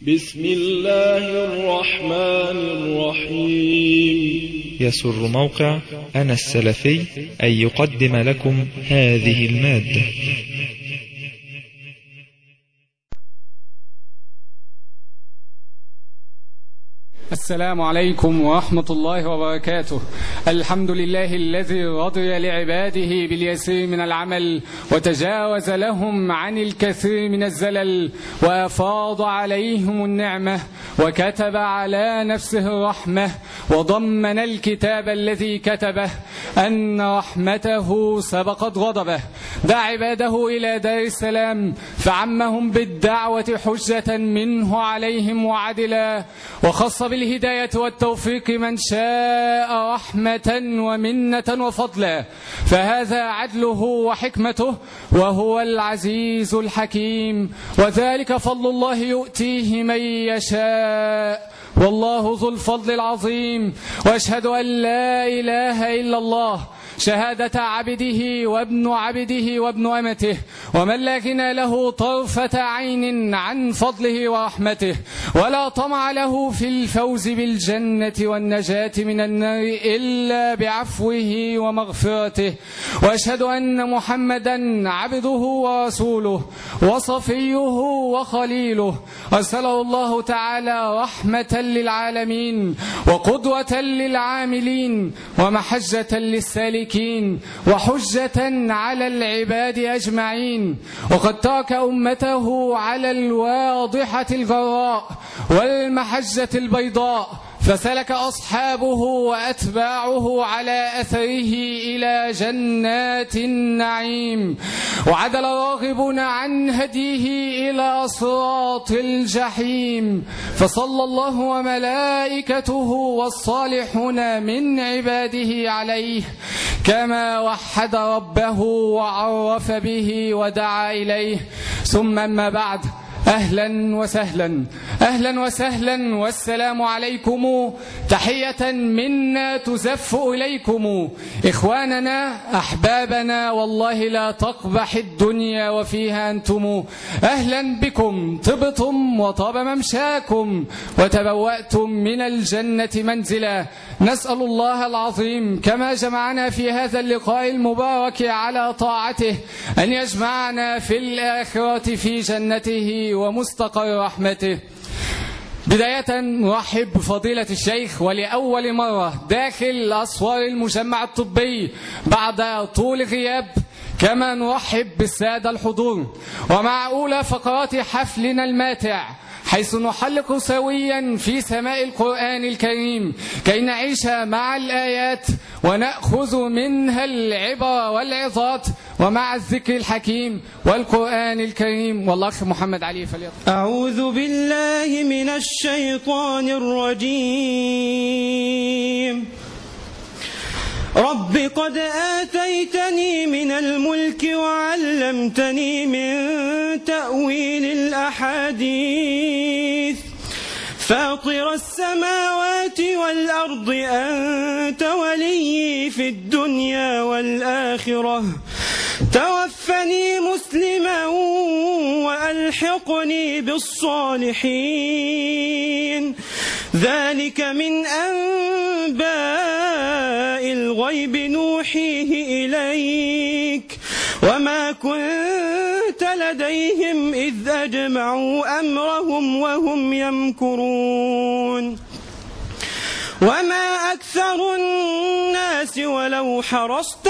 بسم الله الرحمن الرحيم يسر موقع أنا السلفي أن يقدم لكم هذه المادة السلام عليكم ورحمة الله وبركاته الحمد لله الذي رضي لعباده باليسير من العمل وتجاوز لهم عن الكثير من الزلل وأفاض عليهم النعمة وكتب على نفسه الرحمة وضمن الكتاب الذي كتبه أن رحمته سبقت غضبه دعا عباده إلى دار السلام فعمهم بالدعوة حجة منه عليهم وعدلا وخص بالهداية والتوفيق من شاء رحمة ومنة وفضلا فهذا عدله وحكمته وهو العزيز الحكيم وذلك فضل الله يؤتيه من يشاء والله ذو الفضل العظيم واشهد ان لا اله الا الله شهادة عبده وابن عبده وابن أمته ومن لا غنى له طرفة عين عن فضله ورحمته ولا طمع له في الفوز بالجنة والنجاة من النار إلا بعفوه ومغفرته وأشهد أن محمدا عبده ورسوله وصفيه وخليله أرسله الله تعالى رحمة للعالمين وقدوة للعاملين ومحجة للسالكين المشركين وحجة على العباد أجمعين وقد ترك أمته على الواضحة الجراء والمحجة البيضاء فسلك أصحابه وأتباعه على أثره إلى جنات النعيم وعدل راغبون عن هديه إلى صراط الجحيم فصلى الله وملائكته والصالحون من عباده عليه كما وحد ربه وعرف به ودعا إليه ثم أما بعد أهلا وسهلا أهلا وسهلا والسلام عليكم تحية منا تزف إليكم إخواننا أحبابنا والله لا تقبح الدنيا وفيها أنتم أهلا بكم طبتم وطاب ممشاكم وتبوأتم من الجنة منزلا نسأل الله العظيم كما جمعنا في هذا اللقاء المبارك على طاعته أن يجمعنا في الآخرة في جنته ومستقر رحمته بداية نرحب بفضيلة الشيخ ولأول مرة داخل أسوار المجمع الطبي بعد طول غياب كما نرحب بالسادة الحضور ومع أولى فقرات حفلنا الماتع حيث نحلق سويا في سماء القرآن الكريم كي نعيش مع الآيات ونأخذ منها العبر والعظات ومع الذكر الحكيم والقرآن الكريم والله محمد علي فليطلع أعوذ بالله من الشيطان الرجيم رب قد آتيتني من الملك وعلمتني من تأويل الأحاديث فاطر السماوات والأرض أنت ولي في الدنيا والآخرة توفني مسلما وألحقني بالصالحين ذلك من أنباء الغيب نوحيه إليك وما كنت لديهم إذ أجمعوا أمرهم وهم يمكرون وما أكثر الناس ولو حرصت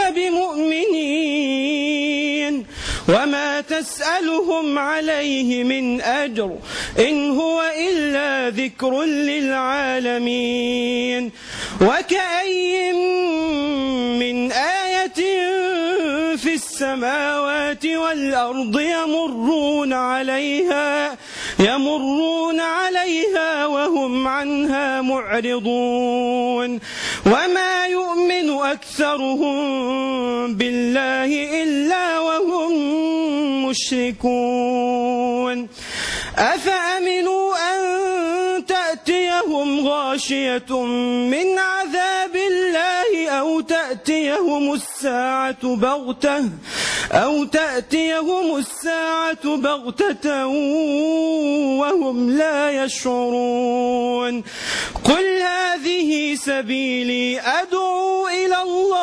بمؤمنين وما تسألهم عليه من أجر إن هو إلا ذكر للعالمين وكأي من آية في السماوات والأرض يمرون عليها يمرون عليها وهم عنها معرضون وما يؤمن أكثرهم بالله إلا وهم مشركون أفأمنوا أن تأتيهم غاشية من عذاب الله أو تأتيهم الساعة بغتة أو تأتيهم الساعة بغتة وهم لا يشعرون قل هذه سبيلي أدعو إلى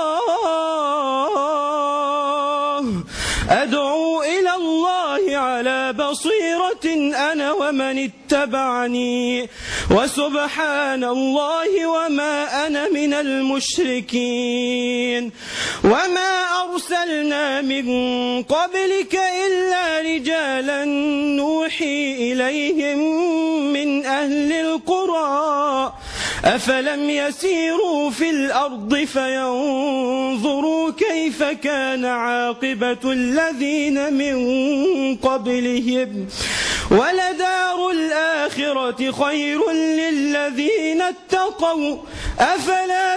الله أدعو إلى الله على بصيرة أنا ومن اتبعني وسبحان الله وما أنا من المشركين وما أرسلنا من قبلك إلا رجالا نوحي إليهم من أهل القرى أفلم يسيروا في الأرض فينظروا كيف كان عاقبة الذين من قبلهم ولدار الآخرة خير للذين اتقوا أفلا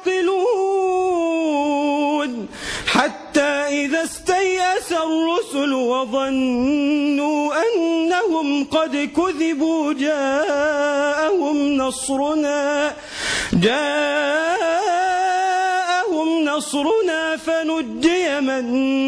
تعقلون حتى إذا استيأس الرسل وظنوا أنهم قد كذبوا جاءهم نصرنا جاءهم نصرنا فنجي من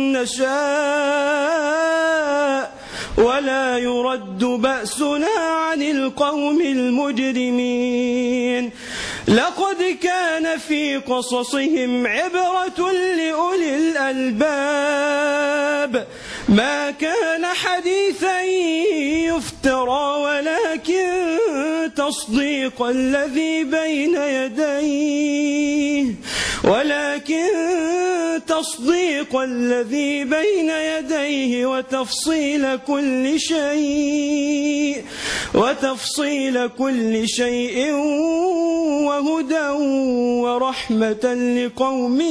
نشاء ولا يرد بأسنا عن القوم المجرمين لقد كان في قصصهم عبرة لأولي الألباب ما كان حديثا يفترى ولكن تصديق الذي بين يديه ولكن تصديق الذي بين يديه وتفصيل كل شيء وتفصيل كل شيء وهدى ورحمة لقوم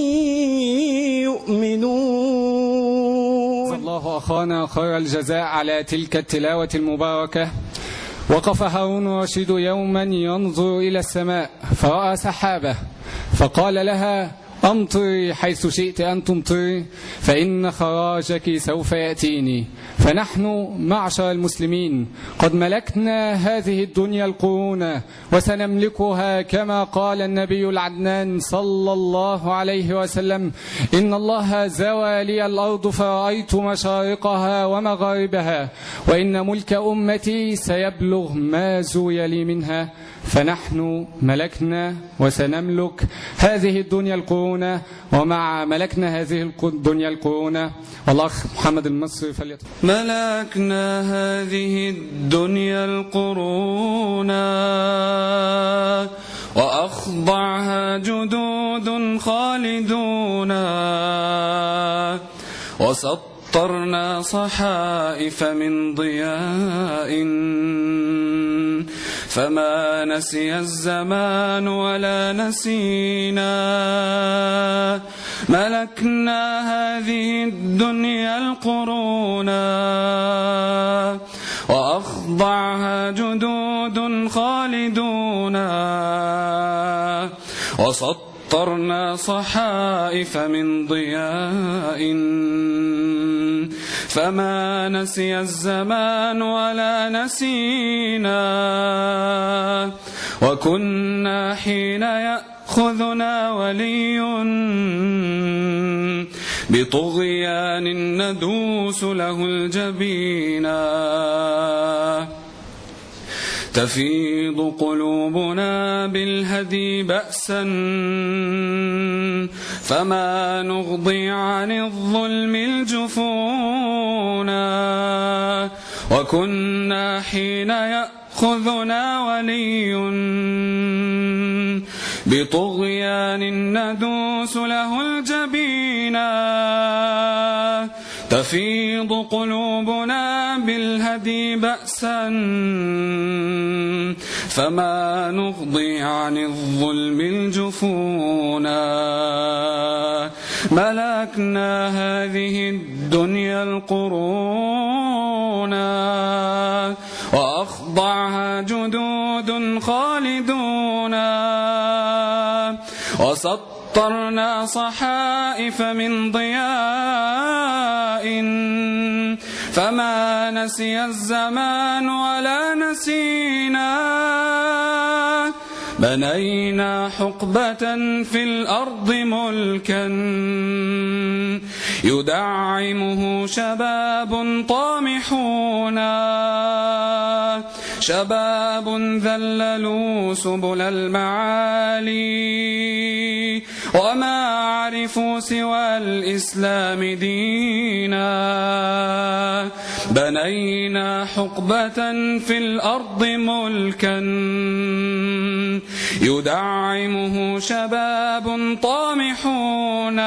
يؤمنون الله أخانا خير الجزاء على تلك التلاوة المباركة وقف هارون رشيد يوما ينظر إلى السماء فرأى سحابة فقال لها أمطري حيث شئت أن تمطري فإن خراجك سوف يأتيني فنحن معشر المسلمين قد ملكنا هذه الدنيا القرون وسنملكها كما قال النبي العدنان صلى الله عليه وسلم إن الله زوى لي الأرض فرأيت مشارقها ومغاربها وإن ملك أمتي سيبلغ ما زوي لي منها فنحن ملكنا وسنملك هذه الدنيا القرون ومع ملكنا هذه الدنيا القرون والأخ محمد المصري فليتفضل ملكنا هذه الدنيا القرون وأخضعها جدود خالدون وسطرنا صحائف من ضياء فما نسي الزمان ولا نسينا ملكنا هذه الدنيا القرونا وأخضعها جدود خالدونا وسطرنا صحائف من ضياء فما نسي الزمان ولا نسينا وكنا حين يأخذنا ولي بطغيان ندوس له الجبينا تفيض قلوبنا بالهدي بأسا فما نغضي عن الظلم الجفونا وكنا حين يأخذنا ولي بطغيان ندوس له الجبينا تفيض قلوبنا بالهدي بأسا فما نغضي عن الظلم الجفونا ملكنا هذه الدنيا القرونا وأخضعها جدود خالدونا وسطرنا صحائف من ضياء فما نسي الزمان ولا نسينا بنينا حقبة في الأرض ملكا يدعمه شباب طامحون شباب ذللوا سبل المعالي وما عرفوا سوى الإسلام دينا بنينا حقبة في الأرض ملكا يدعمه شباب طامحون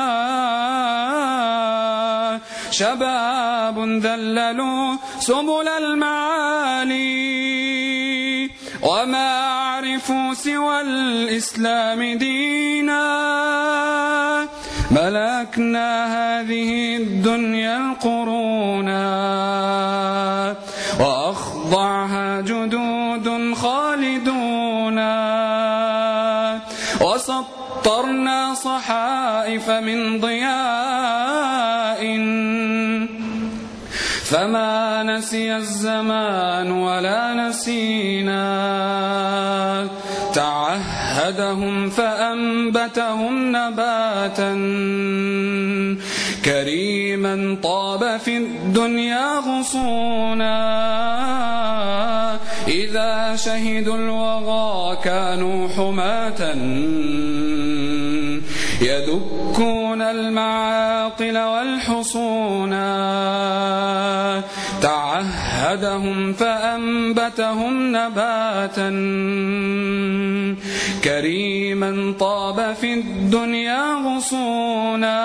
شباب ذللوا سبل المعالي وما عرفوا سوى الإسلام دينا ملكنا هذه الدنيا القرونا وأخضعها جدود خالدون وسطرنا صحائف من ضياء فما نسي الزمان ولا نسينا تعهدهم فأنبتهم نباتا كريما طاب في الدنيا غصونا إذا شهدوا الوغى كانوا حماة يدكون المعاقل والحصونا تعهدهم فأنبتهم نباتا كريما طاب في الدنيا غصونا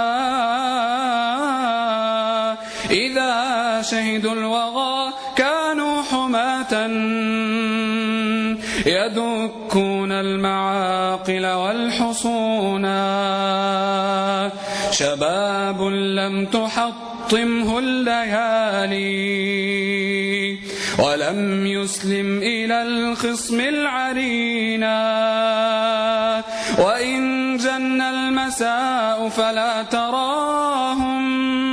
إذا شهدوا الوغى كانوا حماة يدكون المعاقل والحصونا شباب لم تحطمه الليالي ولم يسلم إلى الخصم العرينا وإن جن المساء فلا تراهم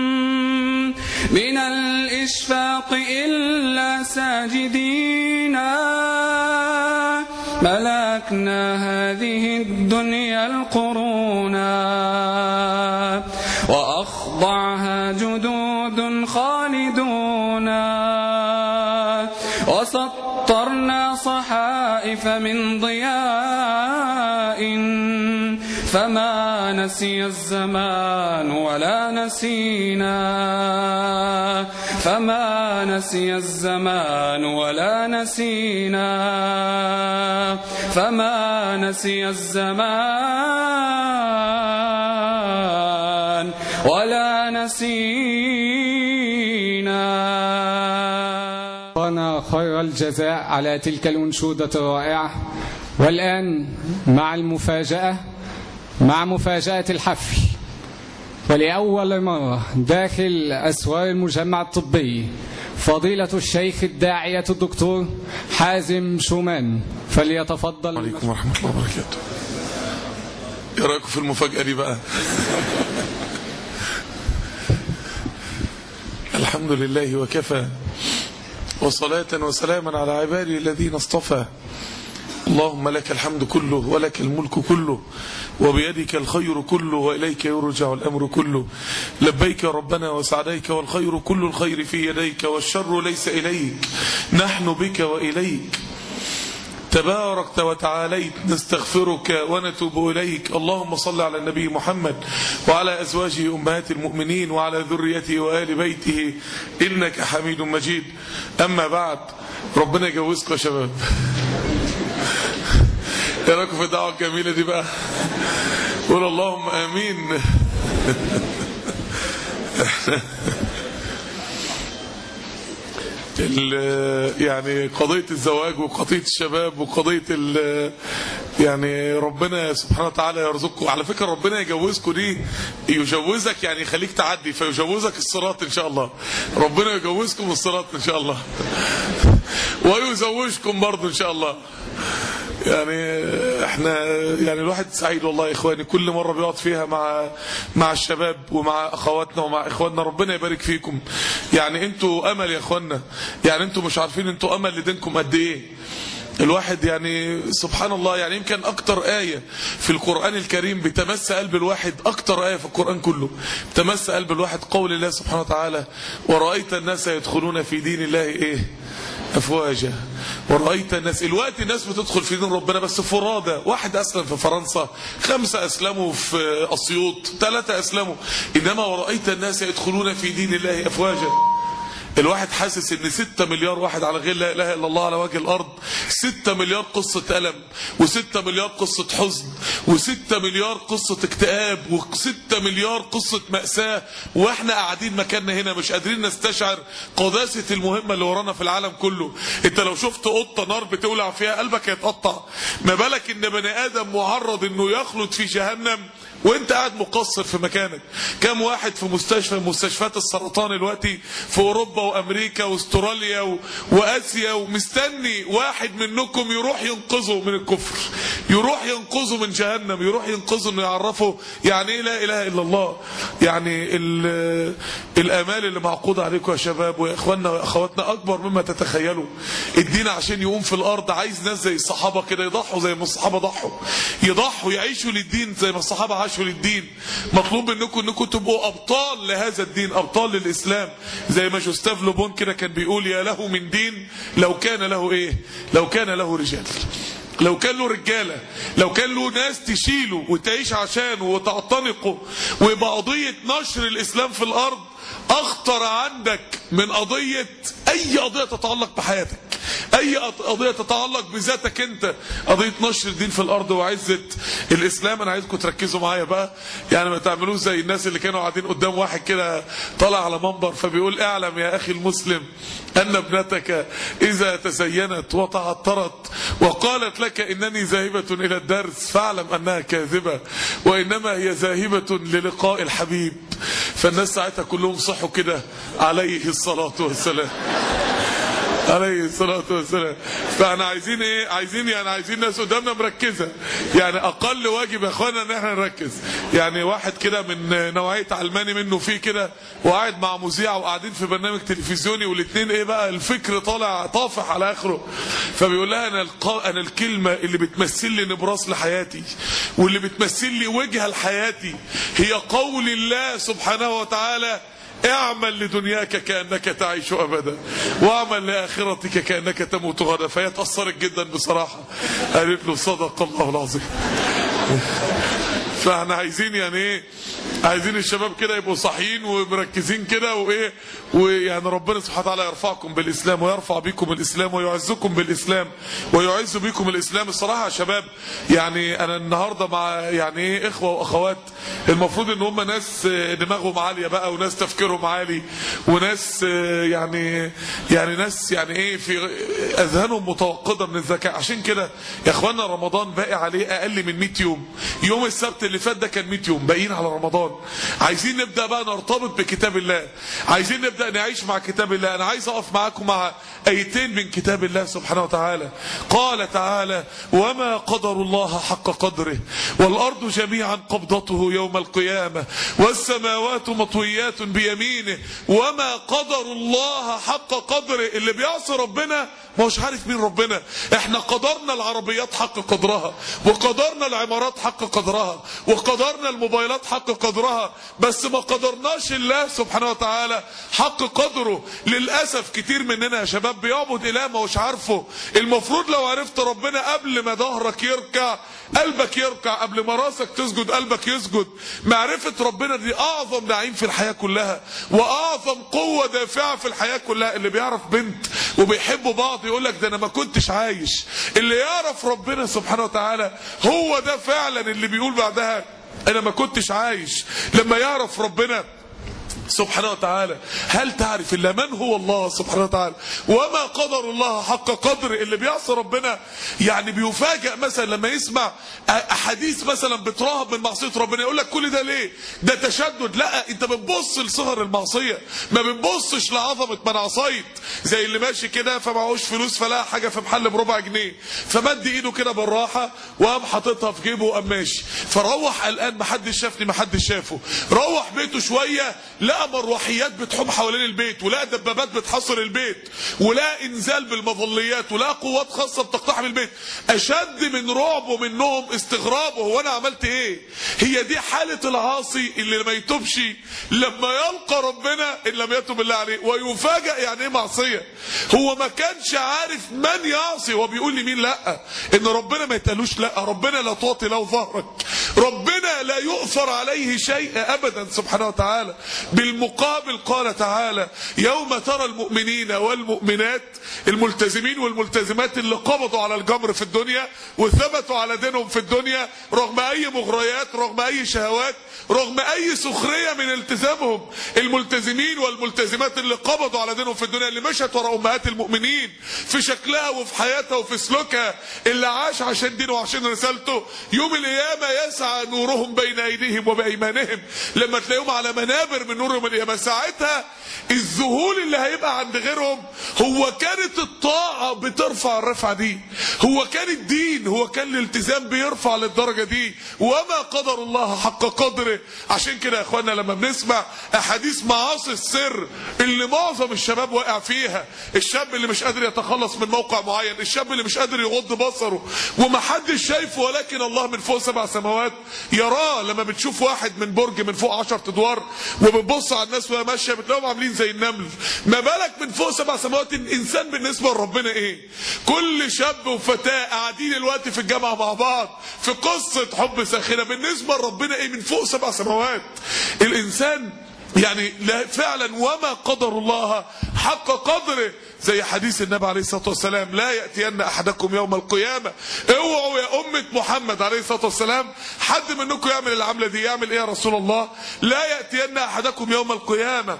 من الإشفاق إلا ساجدينا ملكنا هذه الدنيا القرونا وأخضعها جدود خالدون وسطرنا صحائف من ضياء فما نسي الزمان ولا نسينا فما نسي الزمان ولا نسينا فما نسي الزمان ولا نسينا أعطانا خير الجزاء على تلك الأنشودة الرائعة والآن مع المفاجأة مع مفاجأة الحفل ولأول مرة داخل أسوار المجمع الطبي فضيلة الشيخ الداعية الدكتور حازم شومان فليتفضل عليكم ورحمة الله وبركاته ايه رأيكم في المفاجأة دي بقى الحمد لله وكفى وصلاة وسلاما على عبادي الذين اصطفى اللهم لك الحمد كله ولك الملك كله وبيدك الخير كله وإليك يرجع الأمر كله لبيك يا ربنا وسعديك والخير كل الخير في يديك والشر ليس إليك نحن بك وإليك تباركت وتعاليت نستغفرك ونتوب إليك اللهم صل على النبي محمد وعلى أزواجه أمهات المؤمنين وعلى ذريته وآل بيته إنك حميد مجيد أما بعد ربنا يجوزكم يا شباب ايه رايكم في الدعوه الجميله دي بقى قول اللهم امين ال- يعني قضية الزواج وقضية الشباب وقضية ال- يعني ربنا سبحانه وتعالى يرزقكم على فكرة ربنا يجوزكم دي يجوزك يعني يخليك تعدي فيجوزك الصراط إن شاء الله ربنا يجوزكم الصراط إن شاء الله ويزوجكم برضه إن شاء الله يعني احنا يعني الواحد سعيد والله يا اخواني كل مره بيقعد فيها مع مع الشباب ومع اخواتنا ومع اخواننا ربنا يبارك فيكم يعني انتوا امل يا اخوانا يعني انتوا مش عارفين انتوا امل لدينكم قد ايه الواحد يعني سبحان الله يعني يمكن اكتر آية في القرآن الكريم بتمس قلب الواحد اكتر آية في القرآن كله بتمس قلب الواحد قول الله سبحانه وتعالى ورأيت الناس يدخلون في دين الله ايه افواجا ورأيت الناس الوقت الناس بتدخل في دين ربنا بس فرادى واحد اسلم في فرنسا خمسة اسلموا في اسيوط ثلاثة اسلموا انما ورأيت الناس يدخلون في دين الله افواجا الواحد حاسس ان ستة مليار واحد على غير لا اله الا الله على وجه الارض ستة مليار قصة ألم وستة مليار قصة حزن وستة مليار قصة اكتئاب وستة مليار قصة مأساة واحنا قاعدين مكاننا هنا مش قادرين نستشعر قداسة المهمة اللي ورانا في العالم كله انت لو شفت قطة نار بتولع فيها قلبك هيتقطع ما بالك ان بني ادم معرض انه يخلد في جهنم وانت قاعد مقصر في مكانك كم واحد في مستشفى من مستشفيات السرطان دلوقتي في اوروبا وامريكا واستراليا و... واسيا ومستني واحد منكم يروح ينقذه من الكفر يروح ينقذه من جهنم يروح ينقذه انه يعرفه يعني ايه لا اله الا الله يعني ال... الامال اللي معقوده عليكم يا شباب ويا اخواننا واخواتنا اكبر مما تتخيلوا الدين عشان يقوم في الارض عايز ناس زي الصحابه كده يضحوا زي ما الصحابه ضحوا يضحوا يعيشوا للدين زي ما الصحابه عاشوا للدين مطلوب منكم انكم تبقوا ابطال لهذا الدين ابطال للاسلام زي ما جوستاف لوبون كده كان بيقول يا له من دين لو كان له ايه لو كان له رجال لو كان له رجاله لو كان له ناس تشيله وتعيش عشانه وتعتنقه ويبقى قضيه نشر الاسلام في الارض اخطر عندك من قضيه اي قضيه تتعلق بحياتك اي قضيه تتعلق بذاتك انت قضيه نشر الدين في الارض وعزه الاسلام انا عايزكم تركزوا معايا بقى يعني ما تعملوش زي الناس اللي كانوا قاعدين قدام واحد كده طالع على منبر فبيقول اعلم يا اخي المسلم ان ابنتك اذا تزينت وتعطرت وقالت لك انني ذاهبه الى الدرس فاعلم انها كاذبه وانما هي ذاهبه للقاء الحبيب فالناس ساعتها كلهم صحوا كده عليه الصلاه والسلام عليه الصلاة والسلام فاحنا عايزين ايه عايزين يعني عايزين ناس قدامنا مركزة يعني اقل واجب يا اخوانا ان احنا نركز يعني واحد كده من نوعية علماني منه فيه كده وقاعد مع مذيع وقاعدين في برنامج تلفزيوني والاثنين ايه بقى الفكر طالع طافح على اخره فبيقول لها انا القا... انا الكلمة اللي بتمثل لي نبراس لحياتي واللي بتمثل لي وجهة لحياتي هي قول الله سبحانه وتعالى اعمل لدنياك كأنك تعيش أبدا واعمل لآخرتك كأنك تموت غدا فهي اتأثرت جدا بصراحة قالت له صدق الله العظيم فاحنا عايزين يعني ايه عايزين الشباب كده يبقوا صاحيين ومركزين كده وايه ويعني ربنا سبحانه وتعالى يرفعكم بالاسلام ويرفع بكم الاسلام ويعزكم بالاسلام ويعز بكم الاسلام الصراحه يا شباب يعني انا النهارده مع يعني ايه اخوه واخوات المفروض ان هم ناس دماغهم عاليه بقى وناس تفكيرهم عالي وناس يعني يعني ناس يعني ايه في اذهانهم متوقده من الذكاء عشان كده يا اخوانا رمضان باقي عليه اقل من 100 يوم يوم السبت اللي فات ده كان 100 يوم باقيين على رمضان عايزين نبدا بقى نرتبط بكتاب الله عايزين نبدا نعيش مع كتاب الله انا عايز اقف معاكم مع ايتين من كتاب الله سبحانه وتعالى قال تعالى وما قدر الله حق قدره والارض جميعا قبضته يوم القيامه والسماوات مطويات بيمينه وما قدر الله حق قدره اللي بيعصي ربنا ما هوش عارف مين ربنا احنا قدرنا العربيات حق قدرها وقدرنا العمارات حق قدرها وقدرنا الموبايلات حق قدرها بس ما قدرناش الله سبحانه وتعالى حق قدره للأسف كتير مننا يا شباب بيعبد إله ما هوش عارفه المفروض لو عرفت ربنا قبل ما ظهرك يركع قلبك يركع قبل ما راسك تسجد قلبك يسجد معرفة ربنا دي أعظم نعيم في الحياة كلها وأعظم قوة دافعة في الحياة كلها اللي بيعرف بنت وبيحبوا بعض يقول لك ده أنا ما كنتش عايش اللي يعرف ربنا سبحانه وتعالى هو ده فعلا اللي بيقول بعدها أنا ما كنتش عايش لما يعرف ربنا سبحانه وتعالى هل تعرف الا من هو الله سبحانه وتعالى وما قدر الله حق قدر اللي بيعصي ربنا يعني بيفاجئ مثلا لما يسمع احاديث مثلا بتراهب من معصيه ربنا يقول لك كل ده ليه ده تشدد لا انت بتبص لصغر المعصيه ما بتبصش لعظمه من عصيت زي اللي ماشي كده فمعهوش فلوس فلقى حاجه في محل بربع جنيه فمد ايده كده بالراحه وقام حاططها في جيبه وقام ماشي فروح قلقان محدش شافني محدش شافه روح بيته شويه لا لقى مروحيات بتحوم حوالين البيت ولقى دبابات بتحصر البيت ولقى انزال بالمظليات ولقى قوات خاصه بتقتحم البيت اشد من رعبه منهم استغرابه هو انا عملت ايه هي دي حاله العاصي اللي ما يتوبش لما يلقى ربنا ان لم يتوب بالله عليه ويفاجئ يعني ايه معصيه هو ما كانش عارف من يعصي هو بيقول لي مين لا ان ربنا ما يتقالوش لا ربنا لا تعطي له ظهرك ربنا لا يؤثر عليه شيء ابدا سبحانه وتعالى بالمقابل قال تعالى يوم ترى المؤمنين والمؤمنات الملتزمين والملتزمات اللي قبضوا على الجمر في الدنيا وثبتوا على دينهم في الدنيا رغم اي مغريات رغم اي شهوات رغم اي سخريه من التزامهم الملتزمين والملتزمات اللي قبضوا على دينهم في الدنيا اللي مشت ورا امهات المؤمنين في شكلها وفي حياتها وفي سلوكها اللي عاش عشان دينه وعشان رسالته يوم القيامه يسعى نورهم بين ايديهم وبايمانهم لما تلاقيهم على منابر من نور يوم القيامه ساعتها الذهول اللي هيبقى عند غيرهم هو كانت الطاعه بترفع الرفعه دي هو كان الدين هو كان الالتزام بيرفع للدرجه دي وما قدر الله حق قدره عشان كده يا اخوانا لما بنسمع احاديث معاصي السر اللي معظم الشباب واقع فيها الشاب اللي مش قادر يتخلص من موقع معين الشاب اللي مش قادر يغض بصره ومحدش شايفه ولكن الله من فوق سبع سماوات يراه لما بتشوف واحد من برج من فوق عشر ادوار وبتبص على الناس وهي ماشيه بتلاقيهم عاملين زي النمل ما بالك من فوق سبع سماوات الانسان بالنسبه لربنا ايه كل شاب وفتاه قاعدين الوقت في الجامعه مع بعض في قصه حب ساخنه بالنسبه لربنا ايه من فوق سبع سماوات الانسان يعني لا فعلا وما قدر الله حق قدره زي حديث النبي عليه الصلاه والسلام لا ياتين احدكم يوم القيامه اوعوا يا امه محمد عليه الصلاه والسلام حد منكم يعمل العمله دي يعمل ايه يا رسول الله لا ياتين احدكم يوم القيامه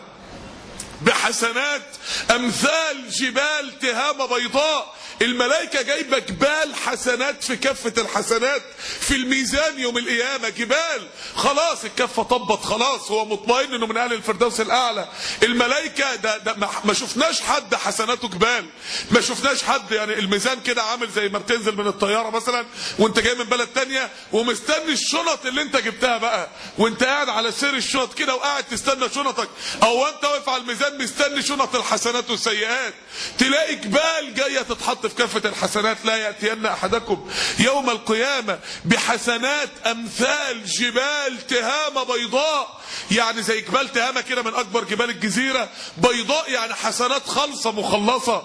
بحسنات امثال جبال تهامه بيضاء الملائكة جايبة جبال حسنات في كفة الحسنات في الميزان يوم القيامة جبال خلاص الكفة طبت خلاص هو مطمئن انه من اهل الفردوس الاعلى الملائكة ده, ده ما- ما شفناش حد حسناته جبال ما شفناش حد يعني الميزان كده عامل زي ما بتنزل من الطيارة مثلا وانت جاي من بلد تانية ومستني الشنط اللي انت جبتها بقى وانت قاعد على سير الشنط كده وقاعد تستنى شنطك او انت واقف على الميزان مستني شنط الحسنات والسيئات تلاقي جبال جاية تتحط في كافة الحسنات لا يأتين أحدكم يوم القيامة بحسنات أمثال جبال تهامة بيضاء يعني زي جبال تهامة كده من أكبر جبال الجزيرة بيضاء يعني حسنات خالصة مخلصة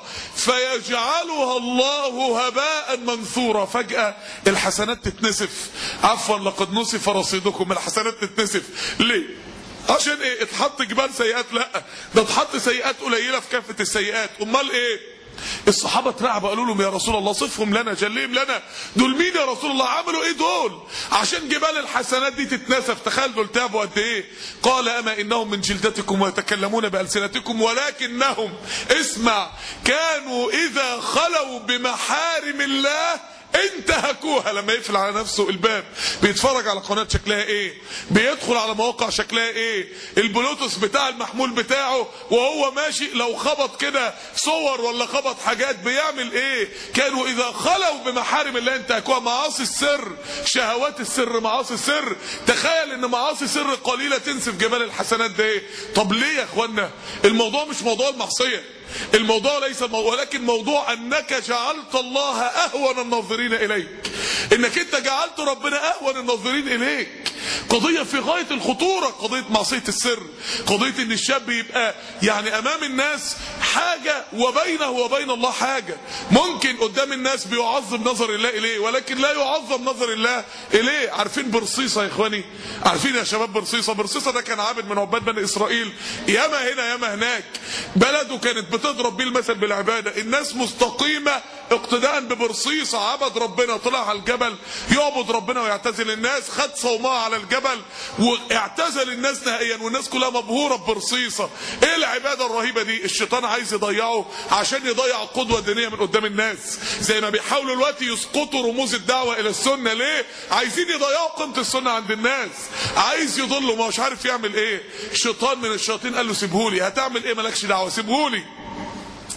فيجعلها الله هباء منثورا فجأة الحسنات تتنسف عفوا لقد نسف رصيدكم الحسنات تتنسف ليه عشان ايه اتحط جبال سيئات لا ده اتحط سيئات قليله في كافه السيئات امال ايه الصحابه اترعبوا قالوا لهم يا رسول الله صفهم لنا جليهم لنا دول مين يا رسول الله عملوا ايه دول عشان جبال الحسنات دي تتنسف تخيل دول تعبوا قد ايه قال اما انهم من جلدتكم ويتكلمون بالسنتكم ولكنهم اسمع كانوا اذا خلوا بمحارم الله انتهكوها لما يقفل على نفسه الباب بيتفرج على قناه شكلها ايه بيدخل على مواقع شكلها ايه البلوتوث بتاع المحمول بتاعه وهو ماشي لو خبط كده صور ولا خبط حاجات بيعمل ايه كانوا اذا خلوا بمحارم الله انتهكوها معاصي السر شهوات السر معاصي السر تخيل ان معاصي سر قليله تنسف جبال الحسنات ده ايه طب ليه يا اخوانا الموضوع مش موضوع المعصيه الموضوع ليس الموضوع ولكن موضوع انك جعلت الله اهون الناظرين اليك انك انت جعلت ربنا اهون الناظرين اليك قضيه في غايه الخطوره قضيه معصيه السر قضيه ان الشاب يبقى يعني امام الناس حاجه وبينه وبين الله حاجه ممكن قدام الناس بيعظم نظر الله اليه ولكن لا يعظم نظر الله اليه عارفين برصيصه يا اخواني عارفين يا شباب برصيصه برصيصه ده كان عابد من عباد بني اسرائيل ياما هنا ياما هناك بلده كانت بتضرب بيه المثل بالعباده الناس مستقيمه اقتداء ببرصيصه عبد ربنا طلع على الجبل يعبد ربنا ويعتزل الناس خد صومعه على الجبل واعتزل الناس نهائيا والناس كلها مبهوره ببرصيصه ايه العباده الرهيبه دي الشيطان عايز يضيعه عشان يضيع القدوه الدينيه من قدام الناس زي ما بيحاولوا دلوقتي يسقطوا رموز الدعوه الى السنه ليه عايزين يضيعوا قيمه السنه عند الناس عايز يضله ما مش عارف يعمل ايه شيطان من الشياطين قال له سيبهولي هتعمل ايه مالكش دعوه سيبهولي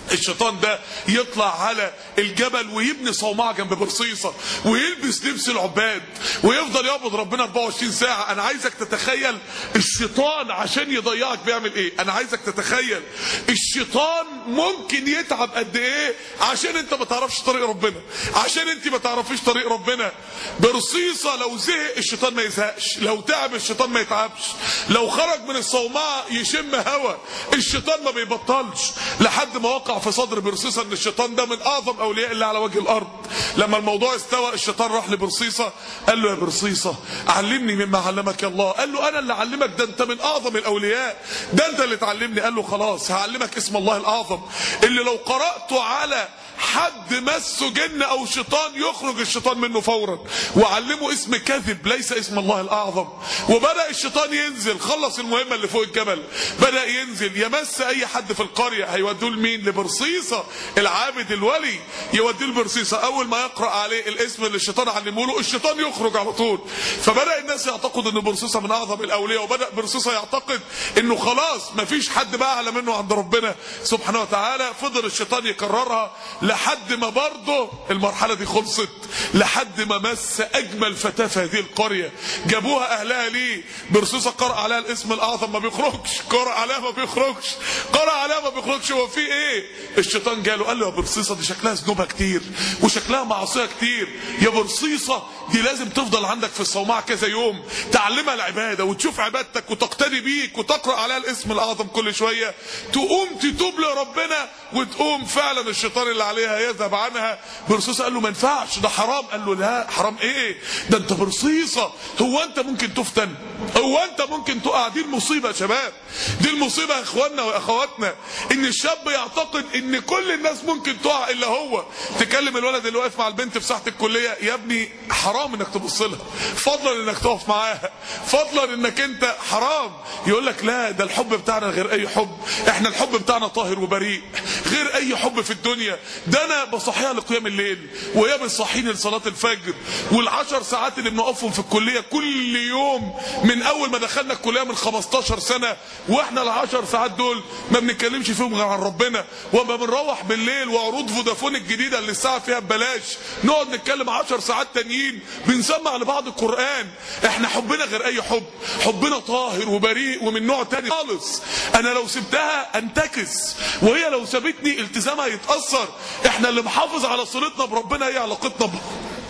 الشيطان ده يطلع على الجبل ويبني صومعه جنب برصيصه ويلبس لبس العباد ويفضل يعبد ربنا 24 ساعه انا عايزك تتخيل الشيطان عشان يضيعك بيعمل ايه انا عايزك تتخيل الشيطان ممكن يتعب قد ايه عشان انت ما تعرفش طريق ربنا عشان انت ما تعرفيش طريق ربنا برصيصه لو زهق الشيطان ما يزهقش لو تعب الشيطان ما يتعبش لو خرج من الصومعه يشم هوا الشيطان ما بيبطلش لحد ما وقع في صدر برصيصه ان الشيطان ده من اعظم اولياء الله على وجه الارض لما الموضوع استوى الشيطان راح لبرصيصه قال له يا برصيصه علمني مما علمك الله قال له انا اللي علمك ده انت من اعظم الاولياء ده انت اللي تعلمني قال له خلاص هعلمك اسم الله الاعظم اللي لو قراته على حد مسه جن او شيطان يخرج الشيطان منه فورا وعلمه اسم كذب ليس اسم الله الاعظم وبدا الشيطان ينزل خلص المهمه اللي فوق الجبل بدا ينزل يمس اي حد في القريه هيودوه لمين لبرصيصه العابد الولي يوديه لبرصيصه اول ما يقرا عليه الاسم اللي الشيطان علمه له الشيطان يخرج على طول فبدا الناس يعتقد ان برصيصه من اعظم الاولياء وبدا برصيصه يعتقد انه خلاص مفيش حد بقى اعلى منه عند ربنا سبحانه وتعالى فضل الشيطان يكررها لحد ما برضه المرحله دي خلصت لحد ما مس اجمل فتاه في هذه القريه جابوها اهلها ليه برصيصه قرأ عليها الاسم الاعظم ما بيخرجش قرأ عليها ما بيخرجش قرأ عليها ما بيخرجش هو في ايه الشيطان جاله قال له يا برصيصه دي شكلها ذنوبها كتير وشكلها معصيه كتير يا برصيصه دي لازم تفضل عندك في الصومعه كذا يوم تعلمها العباده وتشوف عبادتك وتقتدي بيك وتقرا عليها الاسم الاعظم كل شويه تقوم تتوب لربنا وتقوم فعلا الشيطان اللي عليها يذهب عنها برصيصه قال له ما ينفعش ده حرام قال له لا حرام ايه ده انت برصيصه هو انت ممكن تفتن هو انت ممكن تقع دي المصيبه يا شباب دي المصيبه يا اخواننا واخواتنا ان الشاب يعتقد ان كل الناس ممكن تقع الا هو تكلم الولد اللي واقف مع البنت في ساحه الكليه يا ابني حرام انك تبص لها فضلا انك تقف معاها فضلا انك انت حرام يقول لك لا ده الحب بتاعنا غير اي حب احنا الحب بتاعنا طاهر وبريء غير اي حب في الدنيا ده انا بصحيها لقيام الليل وهي بتصحيني لصلاه الفجر والعشر ساعات اللي بنقفهم في الكليه كل يوم من اول ما دخلنا الكليه من 15 سنه واحنا العشر ساعات دول ما بنتكلمش فيهم غير عن ربنا وما بنروح بالليل وعروض فودافون الجديده اللي الساعه فيها ببلاش نقعد نتكلم 10 ساعات تانيين بنسمع لبعض القران احنا حبنا غير اي حب حبنا طاهر وبريء ومن نوع تاني خالص انا لو سبتها انتكس وهي لو سابتني التزامها يتاثر احنا اللي محافظ على صلتنا بربنا هي علاقتنا ب...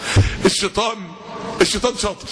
الشيطان الشيطان شاطر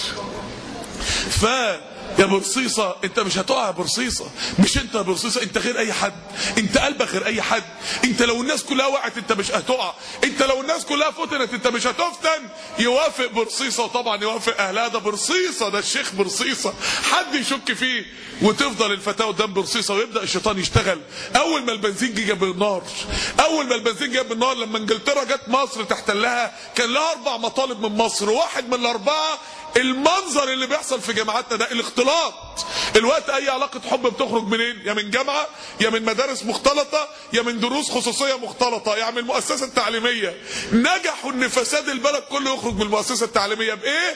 ف يا برصيصة انت مش هتقع يا برصيصة مش انت يا برصيصة انت غير اي حد انت قلبك غير اي حد انت لو الناس كلها وقعت انت مش هتقع انت لو الناس كلها فتنت انت مش هتفتن يوافق برصيصة وطبعا يوافق اهلها ده برصيصة ده الشيخ برصيصة حد يشك فيه وتفضل الفتاة قدام برصيصة ويبدأ الشيطان يشتغل اول ما البنزين جه جاب النار اول ما البنزين جاب النار لما انجلترا جت مصر تحتلها كان لها اربع مطالب من مصر واحد من الاربعه المنظر اللي بيحصل في جامعاتنا ده الاختلاط الوقت اي علاقه حب بتخرج منين يا من جامعه يا من مدارس مختلطه يا من دروس خصوصيه مختلطه يا من المؤسسه التعليميه نجحوا ان فساد البلد كله يخرج من المؤسسه التعليميه بايه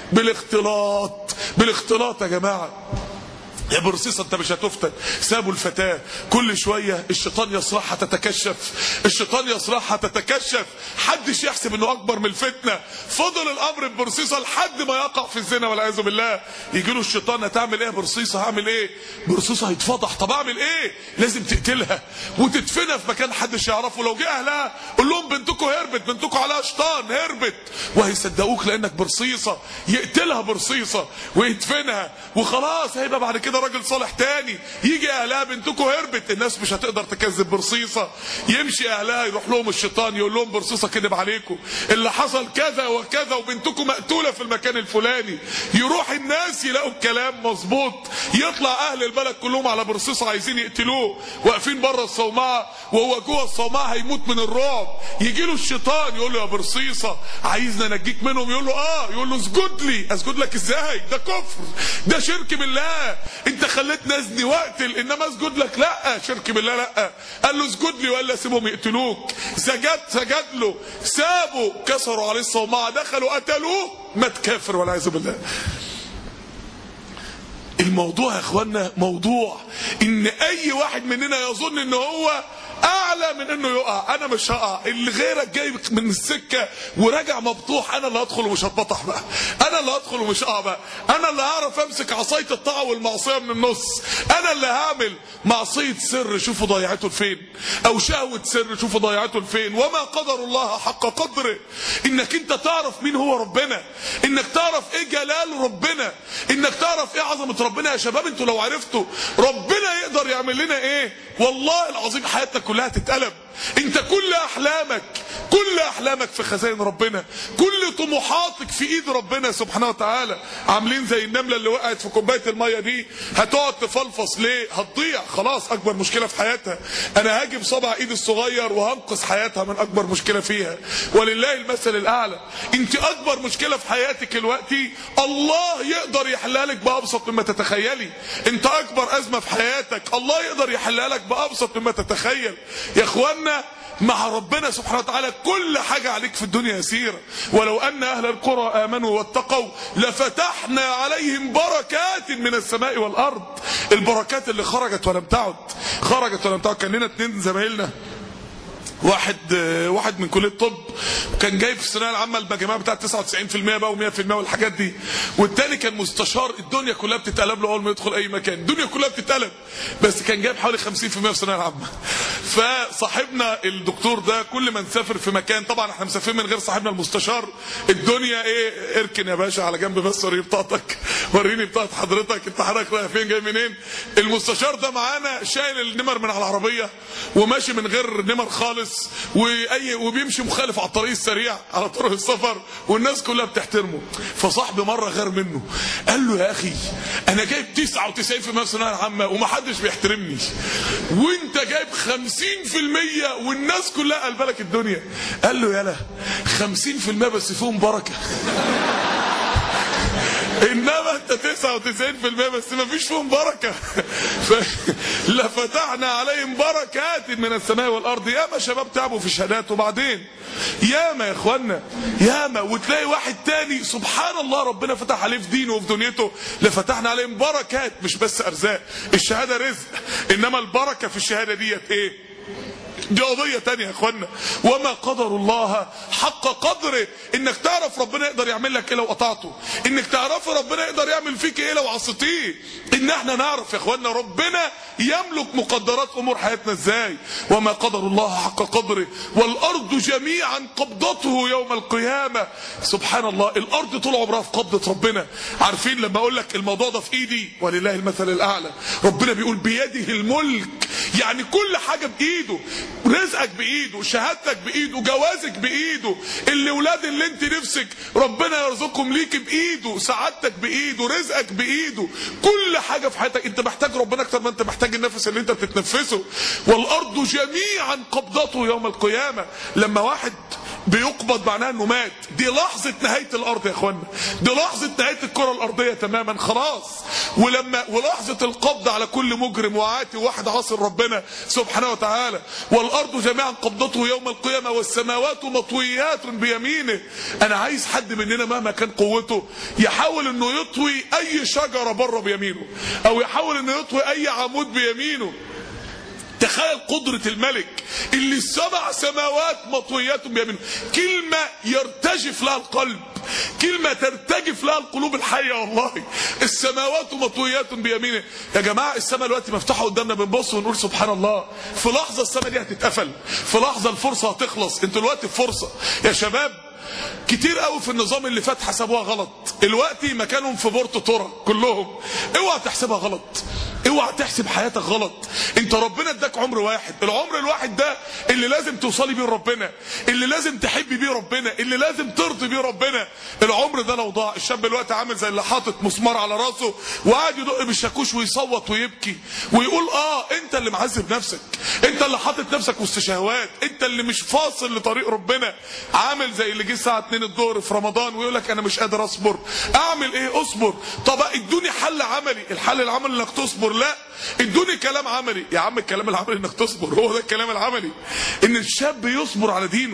بالاختلاط بالاختلاط يا جماعه يا برصيصة انت مش هتفتن سابوا الفتاة كل شوية الشيطان يصرحها تتكشف الشيطان يصرحها تتكشف حدش يحسب انه اكبر من الفتنة فضل الامر ببرصيصة لحد ما يقع في الزنا والعياذ بالله يجي له الشيطان هتعمل ايه يا برصيصة هعمل ايه برصيصة هيتفضح طب اعمل ايه لازم تقتلها وتدفنها في مكان حدش يعرفه لو جه اهلها قول لهم بنتكم هربت بنتكم عليها شيطان هربت وهيصدقوك لانك برصيصة يقتلها برصيصة ويدفنها وخلاص هيبقى بعد كده راجل صالح تاني يجي اهلها بنتكم هربت الناس مش هتقدر تكذب برصيصه يمشي اهلها يروح لهم الشيطان يقول لهم برصيصه كذب عليكم اللي حصل كذا وكذا وبنتكم مقتوله في المكان الفلاني يروح الناس يلاقوا الكلام مظبوط يطلع اهل البلد كلهم على برصيصه عايزين يقتلوه واقفين بره الصومعه وهو جوه الصومعه هيموت من الرعب يجي له الشيطان يقول له يا برصيصه عايزنا نجيك منهم يقول له اه يقول له اسجد لي اسجد لك ازاي ده كفر ده شرك بالله انت خليتني ازني واقتل انما اسجد لك لا شرك بالله لا قال له اسجد لي ولا سيبهم يقتلوك سجد سجد له سابوا كسروا عليه الصومعه دخلوا قتلوه مات كافر والعياذ بالله الموضوع يا اخوانا موضوع ان اي واحد مننا يظن ان هو اعلى اعلى من انه يقع انا مش هقع اللي غيرك جاي من السكه وراجع مبطوح انا اللي هدخل ومش هتبطح بقى انا اللي هدخل ومش هقع بقى انا اللي هعرف امسك عصايه الطاعه والمعصيه من النص انا اللي هعمل معصيه سر شوفوا ضيعته لفين او شهوه سر شوفوا ضيعته لفين وما قدر الله حق قدره انك انت تعرف مين هو ربنا انك تعرف ايه جلال ربنا انك تعرف ايه عظمه ربنا يا شباب انتوا لو عرفتوا ربنا يقدر يعمل لنا ايه والله العظيم حياتنا كلها تتقلب انت كل احلامك كل احلامك في خزائن ربنا كل طموحاتك في ايد ربنا سبحانه وتعالى عاملين زي النمله اللي وقعت في كوبايه الميه دي هتقعد تفلفص ليه هتضيع خلاص اكبر مشكله في حياتها انا هاجي بصبع ايدي الصغير وهنقذ حياتها من اكبر مشكله فيها ولله المثل الاعلى انت اكبر مشكله في حياتك دلوقتي الله يقدر يحلها لك بابسط مما تتخيلي انت اكبر ازمه في حياتك الله يقدر يحلها لك بابسط مما تتخيل يا اخوانا مع ربنا سبحانه وتعالى كل حاجة عليك في الدنيا يسيرة ولو أن أهل القرى آمنوا واتقوا لفتحنا عليهم بركات من السماء والأرض البركات اللي خرجت ولم تعد خرجت ولم تعد كان لنا اتنين زمايلنا واحد واحد من كليه الطب كان جايب في الثانويه العامه المجاميع بتاعت 99% بقى و100% والحاجات دي والتاني كان مستشار الدنيا كلها بتتقلب له اول ما يدخل اي مكان الدنيا كلها بتتقلب بس كان جايب حوالي 50% في الثانويه العامه فصاحبنا الدكتور ده كل ما نسافر في مكان طبعا احنا مسافرين من غير صاحبنا المستشار الدنيا ايه اركن يا باشا على جنب بس وريني بطاقتك وريني بطاقه حضرتك انت حضرتك رايح فين جاي منين المستشار ده معانا شايل النمر من على العربيه وماشي من غير نمر خالص واي وبيمشي مخالف على الطريق السريع على طرق السفر والناس كلها بتحترمه فصاحبي مره غير منه قال له يا اخي انا جايب 99% في الثانويه العامه ومحدش بيحترمني وانت جايب 50% والناس كلها قلبه لك الدنيا قال له يالا 50% بس فيهم بركه انما انت 99% بس ما فيش فيهم بركه ف... لفتحنا عليهم بركات من السماء والارض ياما شباب تعبوا في الشهادات وبعدين ياما يا اخوانا ياما وتلاقي واحد تاني سبحان الله ربنا فتح عليه في دينه وفي دنيته لفتحنا عليهم بركات مش بس ارزاق الشهاده رزق انما البركه في الشهاده ديت ايه دي قضية تانية يا اخوانا وما قدر الله حق قدره انك تعرف ربنا يقدر يعمل لك ايه لو قطعته انك تعرف ربنا يقدر يعمل فيك ايه لو عصيتيه ان احنا نعرف يا اخوانا ربنا يملك مقدرات امور حياتنا ازاي وما قدر الله حق قدره والارض جميعا قبضته يوم القيامة سبحان الله الارض طول عمرها في قبضة ربنا عارفين لما اقول لك الموضوع ده في ايدي ولله المثل الاعلى ربنا بيقول بيده الملك يعني كل حاجة بايده رزقك بايده شهادتك بايده جوازك بايده الاولاد اللي انت نفسك ربنا يرزقهم ليك بايده سعادتك بايده رزقك بايده كل حاجه في حياتك انت محتاج ربنا اكتر ما انت محتاج النفس اللي انت بتتنفسه والارض جميعا قبضته يوم القيامه لما واحد بيقبض معناها انه مات دي لحظة نهاية الارض يا اخوانا دي لحظة نهاية الكرة الارضية تماما خلاص ولما ولحظة القبض على كل مجرم وعاتي واحد عاصي ربنا سبحانه وتعالى والارض جميعا قبضته يوم القيامة والسماوات مطويات بيمينه انا عايز حد مننا مهما كان قوته يحاول انه يطوي اي شجرة بره بيمينه او يحاول انه يطوي اي عمود بيمينه تخيل قدرة الملك اللي السبع سماوات مطويات بيمينه كلمة يرتجف لها القلب كلمة ترتجف لها القلوب الحية والله السماوات مطويات بيمينه يا جماعة السماء دلوقتي مفتوحة قدامنا بنبص ونقول سبحان الله في لحظة السماء دي هتتقفل في لحظة الفرصة هتخلص انتوا دلوقتي في فرصة يا شباب كتير قوي في النظام اللي فات حسبوها غلط دلوقتي مكانهم في بورتو تورا كلهم اوعى تحسبها غلط اوعى تحسب حياتك غلط انت ربنا اداك عمر واحد العمر الواحد ده اللي لازم توصلي بيه ربنا اللي لازم تحبي بيه ربنا اللي لازم ترضي بيه ربنا العمر ده لو ضاع الشاب دلوقتي عامل زي اللي حاطط مسمار على راسه وقاعد يدق بالشاكوش ويصوت ويبكي ويقول اه انت اللي معذب نفسك انت اللي حاطط نفسك وسط شهوات انت اللي مش فاصل لطريق ربنا عامل زي اللي جه الساعه 2 الظهر في رمضان ويقول لك انا مش قادر اصبر اعمل ايه اصبر طب ادوني حل عملي الحل العملي انك تصبر لا ادوني كلام عملي يا عم الكلام العملي انك تصبر هو ده الكلام العملي ان الشاب يصبر على دينه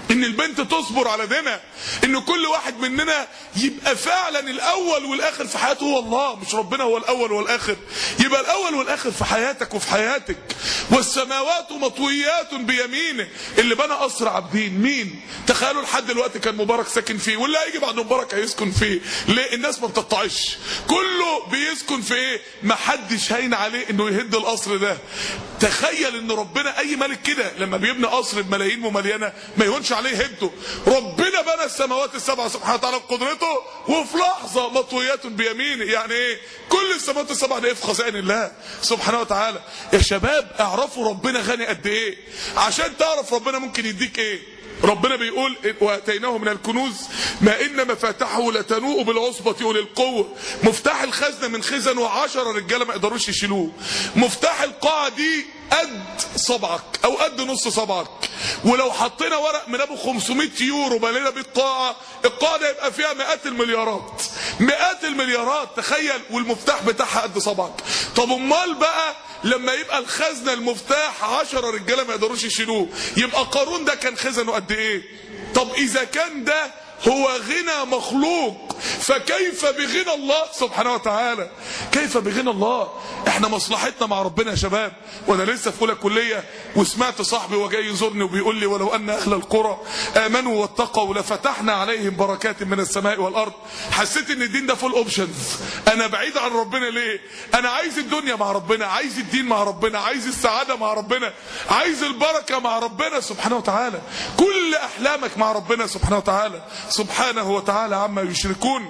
ان البنت تصبر على دينها ان كل واحد مننا يبقى فعلا الاول والاخر في حياته هو الله مش ربنا هو الاول والاخر يبقى الاول والاخر في حياتك وفي حياتك والسماوات مطويات بيمينه اللي بنى قصر عابدين مين تخيلوا لحد دلوقتي كان مبارك ساكن فيه واللي هيجي بعد مبارك هيسكن فيه ليه الناس ما بتطعش كله بيسكن في ايه ما حدش هين عليه انه يهد القصر ده تخيل ان ربنا اي ملك كده لما بيبني قصر بملايين ومليانه ما يهونش عليه يهده ربنا بنى السماوات السبع سبحانه وتعالى بقدرته وفي لحظه مطويات بيمينه يعني ايه كل السماوات السبع دي في خزائن الله سبحانه وتعالى يا شباب اعرفوا ربنا غني قد ايه عشان تعرف ربنا ممكن يديك ايه ربنا بيقول واتيناه من الكنوز ما ان مفاتحه لتنوء بالعصبة اولي القوة مفتاح الخزنة من خزن وعشرة رجالة ما يقدروش يشيلوه مفتاح القاعة دي قد صبعك او قد نص صبعك ولو حطينا ورق من ابو 500 يورو ملينا بيه القاعة القاعة دي يبقى فيها مئات المليارات مئات المليارات تخيل والمفتاح بتاعها قد صبعك طب امال بقى لما يبقى الخزنة المفتاح عشرة رجالة ما يقدروش يشيلوه يبقى قارون ده كان خزنه قد ايه طب اذا كان ده هو غنى مخلوق فكيف بغنى الله سبحانه وتعالى كيف بغنى الله احنا مصلحتنا مع ربنا يا شباب وانا لسه في اولى كليه وسمعت صاحبي وجاي يزورني وبيقول لي ولو ان اهل القرى امنوا واتقوا لفتحنا عليهم بركات من السماء والارض حسيت ان الدين ده فول اوبشنز انا بعيد عن ربنا ليه انا عايز الدنيا مع ربنا عايز الدين مع ربنا عايز السعاده مع ربنا عايز البركه مع ربنا سبحانه وتعالى كل احلامك مع ربنا سبحانه وتعالى سبحانه وتعالى عما يشركون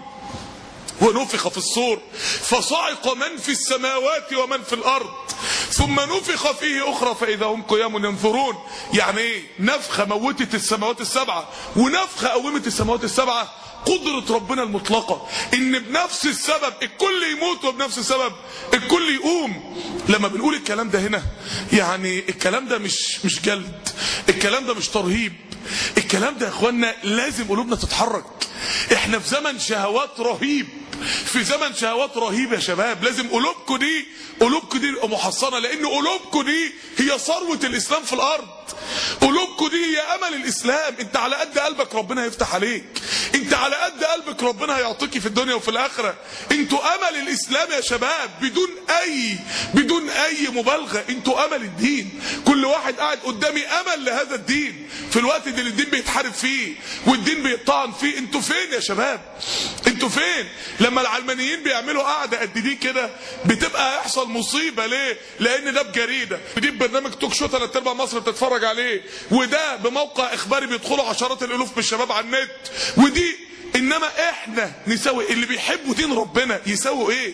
ونفخ في الصور فصعق من في السماوات ومن في الارض ثم نفخ فيه اخرى فاذا هم قيام ينظرون يعني ايه نفخه موتت السماوات السبعه ونفخه قومت السماوات السبعه قدرة ربنا المطلقة ان بنفس السبب الكل يموت وبنفس السبب الكل يقوم لما بنقول الكلام ده هنا يعني الكلام ده مش مش جلد الكلام ده مش ترهيب الكلام ده يا اخوانا لازم قلوبنا تتحرك احنا في زمن شهوات رهيب في زمن شهوات رهيب يا شباب لازم قلوبكم دي قلوبكم دي محصنه لان قلوبكم دي هي ثروه الاسلام في الارض قلوبكم دي هي امل الاسلام انت على قد قلبك ربنا هيفتح عليك انت على قد قلبك ربنا هيعطيك في الدنيا وفي الاخره انتوا امل الاسلام يا شباب بدون اي بدون اي مبالغه انتوا امل الدين كل واحد قاعد قدامي امل لهذا الدين في الوقت اللي الدين بيتحارب فيه والدين بيطعن فيه انتوا فين يا شباب انتوا فين لما العلمانيين بيعملوا قاعده قد دي كده بتبقى هيحصل مصيبه ليه لان ده بجريده دي برنامج توك شو ثلاث ارباع مصر بتتفرج عليه وده بموقع اخباري بيدخلوا عشرات الالوف من الشباب على النت ودي انما احنا نسوي اللي بيحبوا دين ربنا يسووا ايه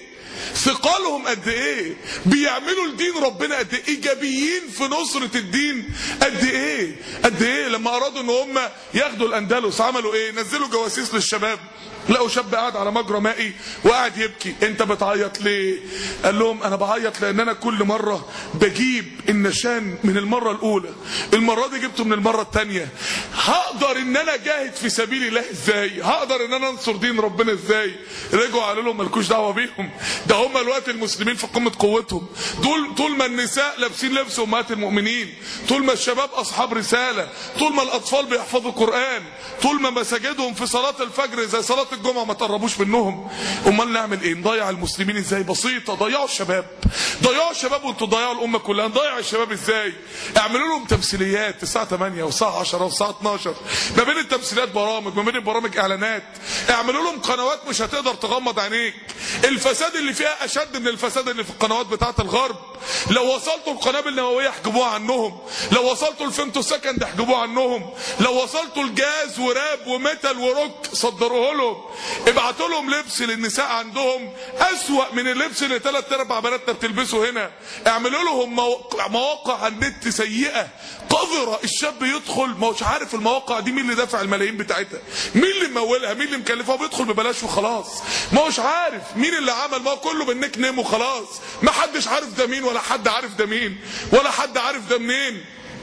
ثقالهم قد ايه بيعملوا لدين ربنا قد ايه ايجابيين في نصرة الدين قد ايه قد ايه لما ارادوا ان هم ياخدوا الاندلس عملوا ايه نزلوا جواسيس للشباب لقوا شاب قاعد على مجرى مائي وقاعد يبكي انت بتعيط ليه قال لهم انا بعيط لان انا كل مرة بجيب النشان من المرة الاولى المرة دي جبته من المرة الثانية هقدر ان انا جاهد في سبيل الله ازاي هقدر ان انا انصر دين ربنا ازاي رجعوا قالوا لهم مالكوش دعوة بيهم ده هم الوقت المسلمين في قمة قوتهم دول طول ما النساء لابسين لبس امهات المؤمنين طول ما الشباب اصحاب رسالة طول ما الاطفال بيحفظوا قرآن طول ما مساجدهم في صلاة الفجر زي صلاة الجمعة ما تقربوش منهم امال نعمل ايه نضيع المسلمين ازاي بسيطة ضيعوا الشباب ضيعوا الشباب وانتوا ضيعوا الامة كلها نضيع الشباب ازاي اعملوا لهم تمثيليات الساعة 8 والساعة 10 والساعة 12 ما بين التمثيليات برامج ما بين البرامج اعلانات اعملوا لهم قنوات مش هتقدر تغمض عينيك الفساد اللي فيها اشد من الفساد اللي في القنوات بتاعه الغرب لو وصلتوا القنابل النوويه احجبوها عنهم لو وصلتوا الفيمتو سكند احجبوها عنهم لو وصلتوا الجاز وراب وميتال وروك صدروه لهم ابعتوا لهم لبس للنساء عندهم اسوأ من اللبس اللي ثلاث ارباع بناتنا بتلبسه هنا اعملوا لهم مواقع, مواقع على النت سيئه قذره الشاب يدخل ما هوش عارف المواقع دي مين اللي دافع الملايين بتاعتها مين اللي ممولها مين اللي مكلفها بيدخل ببلاش وخلاص ما هوش عارف مين اللي عمل ما هو كله بالنيك نيم وخلاص ما حدش عارف ده مين ولا حد عارف ده مين ولا حد عارف ده منين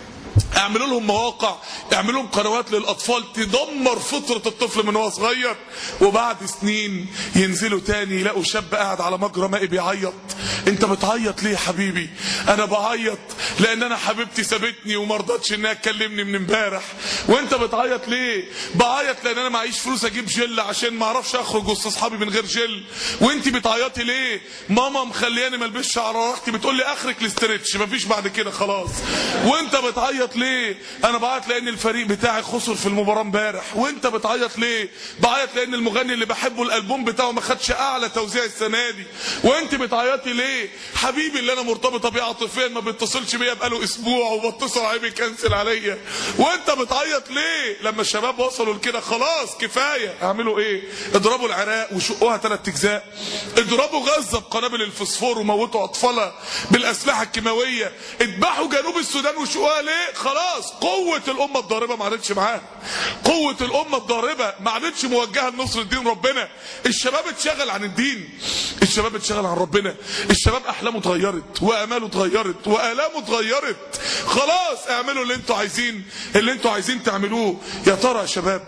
اعملوا لهم مواقع اعملوا لهم قنوات للاطفال تدمر فطره الطفل من هو صغير وبعد سنين ينزلوا تاني يلاقوا شاب قاعد على مجرى مائي بيعيط انت بتعيط ليه يا حبيبي انا بعيط لان انا حبيبتي سابتني وما رضتش انها تكلمني من امبارح وانت بتعيط ليه بعيط لان انا معيش فلوس اجيب جل عشان ما اعرفش اخرج وسط اصحابي من غير جل وانت بتعيطي ليه ماما مخلياني ما البسش على راحتي بتقول لي اخرك الاسترتش مفيش بعد كده خلاص وانت بتعيط ليه انا بعيط لان الفريق بتاعي خسر في المباراه امبارح وانت بتعيط ليه بعيط لان المغني اللي بحبه الالبوم بتاعه ما خدش اعلى توزيع السنه دي وانت بتعيطي ليه حبيبي اللي انا مرتبطه بيه عاطفيا ما بيتصلش بيا بقاله اسبوع وبتصل عليه بيكنسل عليا وانت بتعيط ليه لما الشباب وصلوا لكده خلاص كفايه اعملوا ايه اضربوا العراق وشقوها ثلاث اجزاء اضربوا غزه بقنابل الفوسفور وموتوا اطفالها بالاسلحه الكيماويه اذبحوا جنوب السودان وشقوها ليه خلاص قوه الامه الضاربه ما عادتش معاها قوه الامه الضاربه ما عادتش موجهه لنصر الدين ربنا الشباب اتشغل عن الدين الشباب اتشغل عن ربنا الشباب احلامه اتغيرت واماله اتغيرت والامه اتغيرت خلاص اعملوا اللي انتوا عايزين اللي انتوا عايزين تعملوه يا ترى يا شباب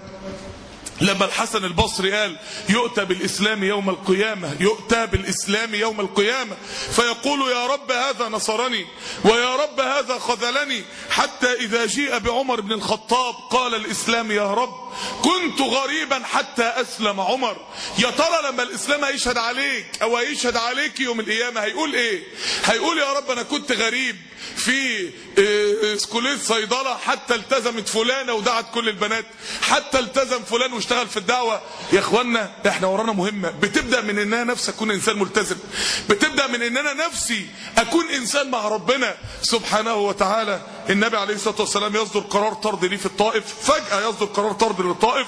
لما الحسن البصري قال يؤتى بالإسلام يوم القيامة يؤتى بالإسلام يوم القيامة فيقول يا رب هذا نصرني ويا رب هذا خذلني حتى إذا جيء بعمر بن الخطاب قال الإسلام يا رب كنت غريبا حتى أسلم عمر يا ترى لما الإسلام هيشهد عليك أو هيشهد عليك يوم القيامة هيقول إيه هيقول يا رب أنا كنت غريب في كليه صيدله حتى التزمت فلانه ودعت كل البنات حتى التزم فلان واشتغل في الدعوه يا اخوانا احنا ورانا مهمه بتبدا من ان انا نفسي اكون انسان ملتزم بتبدا من ان انا نفسي اكون انسان مع ربنا سبحانه وتعالى النبي عليه الصلاه والسلام يصدر قرار طرد ليه في الطائف فجاه يصدر قرار طرد للطائف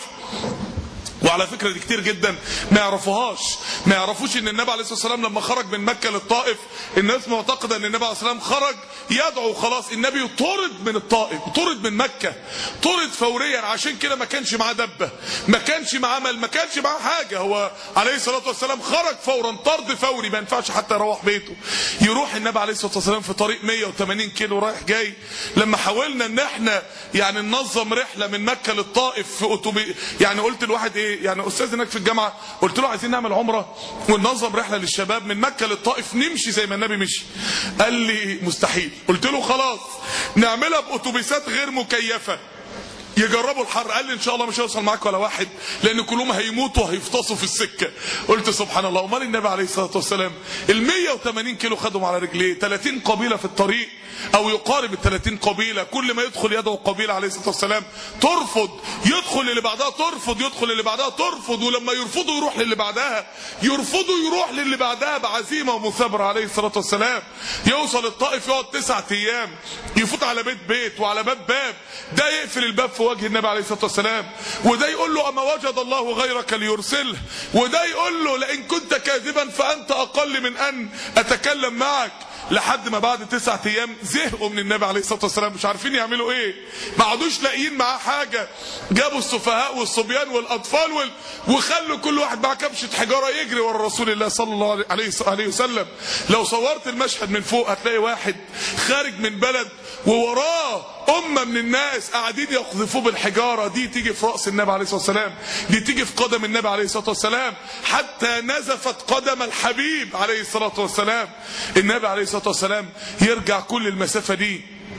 وعلى فكره دي كتير جدا ما يعرفوهاش ما يعرفوش ان النبي عليه الصلاه والسلام لما خرج من مكه للطائف الناس معتقده ان النبي عليه الصلاه والسلام خرج يدعو خلاص النبي طرد من الطائف طرد من مكه طرد فوريا عشان كده ما كانش معاه دبه ما كانش معاه مال ما كانش معاه حاجه هو عليه الصلاه والسلام خرج فورا طرد فوري ما ينفعش حتى يروح بيته يروح النبي عليه الصلاه والسلام في طريق 180 كيلو رايح جاي لما حاولنا ان احنا يعني ننظم رحله من مكه للطائف في اتوبيس يعني قلت لواحد ايه يعني استاذ هناك في الجامعه قلت له عايزين نعمل عمره وننظم رحله للشباب من مكه للطائف نمشي زي ما النبي مشي قال لي مستحيل قلت له خلاص نعملها باتوبيسات غير مكيفه يجربوا الحر قال لي ان شاء الله مش هيوصل معاك ولا واحد لان كلهم هيموتوا وهيفطسوا في السكه قلت سبحان الله امال النبي عليه الصلاه والسلام ال 180 كيلو خدهم على رجليه 30 قبيله في الطريق او يقارب ال 30 قبيله كل ما يدخل يدعو قبيله عليه الصلاه والسلام ترفض يدخل اللي بعدها ترفض يدخل اللي بعدها ترفض ولما يرفضوا يروح للي بعدها يرفضوا يروح للي بعدها بعزيمه ومثابره عليه الصلاه والسلام يوصل الطائف يقعد تسعة ايام يفوت على بيت بيت وعلى باب باب ده يقفل الباب في وجه النبي عليه الصلاه والسلام وده يقول له اما وجد الله غيرك ليرسله وده يقول له لئن كنت كاذبا فانت اقل من ان اتكلم معك لحد ما بعد تسعة ايام زهقوا من النبي عليه الصلاه والسلام مش عارفين يعملوا ايه ما عادوش لاقيين معاه حاجه جابوا السفهاء والصبيان والاطفال وال... وخلوا كل واحد معاه كبشه حجاره يجري ورا رسول الله صلى الله عليه عليه وسلم لو صورت المشهد من فوق هتلاقي واحد خارج من بلد ووراه أمة من الناس قاعدين يقذفوه بالحجارة دي تيجي في رأس النبي عليه الصلاة والسلام دي تيجي في قدم النبي عليه الصلاة والسلام حتى نزفت قدم الحبيب عليه الصلاة والسلام النبي عليه الصلاة والسلام يرجع كل المسافة دي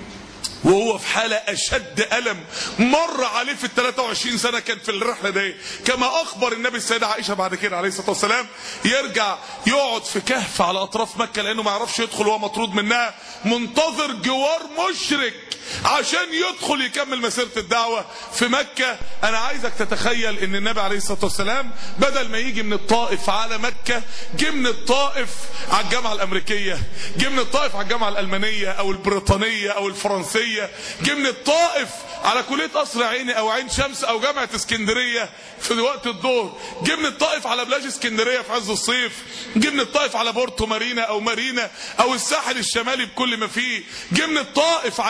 وهو في حالة أشد ألم مر عليه في ال 23 سنة كان في الرحلة دي كما أخبر النبي السيدة عائشة بعد كده عليه الصلاة والسلام يرجع يقعد في كهف على أطراف مكة لأنه ما يعرفش يدخل وهو مطرود منها منتظر جوار مشرك عشان يدخل يكمل مسيرة الدعوة في مكة أنا عايزك تتخيل أن النبي عليه الصلاة والسلام بدل ما يجي من الطائف على مكة جه من الطائف على الجامعة الأمريكية جه من الطائف على الجامعة الألمانية أو البريطانية أو الفرنسية جه من الطائف على كلية قصر عيني أو عين شمس أو جامعة اسكندرية في وقت الظهر جه من الطائف على بلاج اسكندرية في عز الصيف جه من الطائف على بورتو مارينا أو مارينا أو الساحل الشمالي بكل ما فيه جه من الطائف على النوادي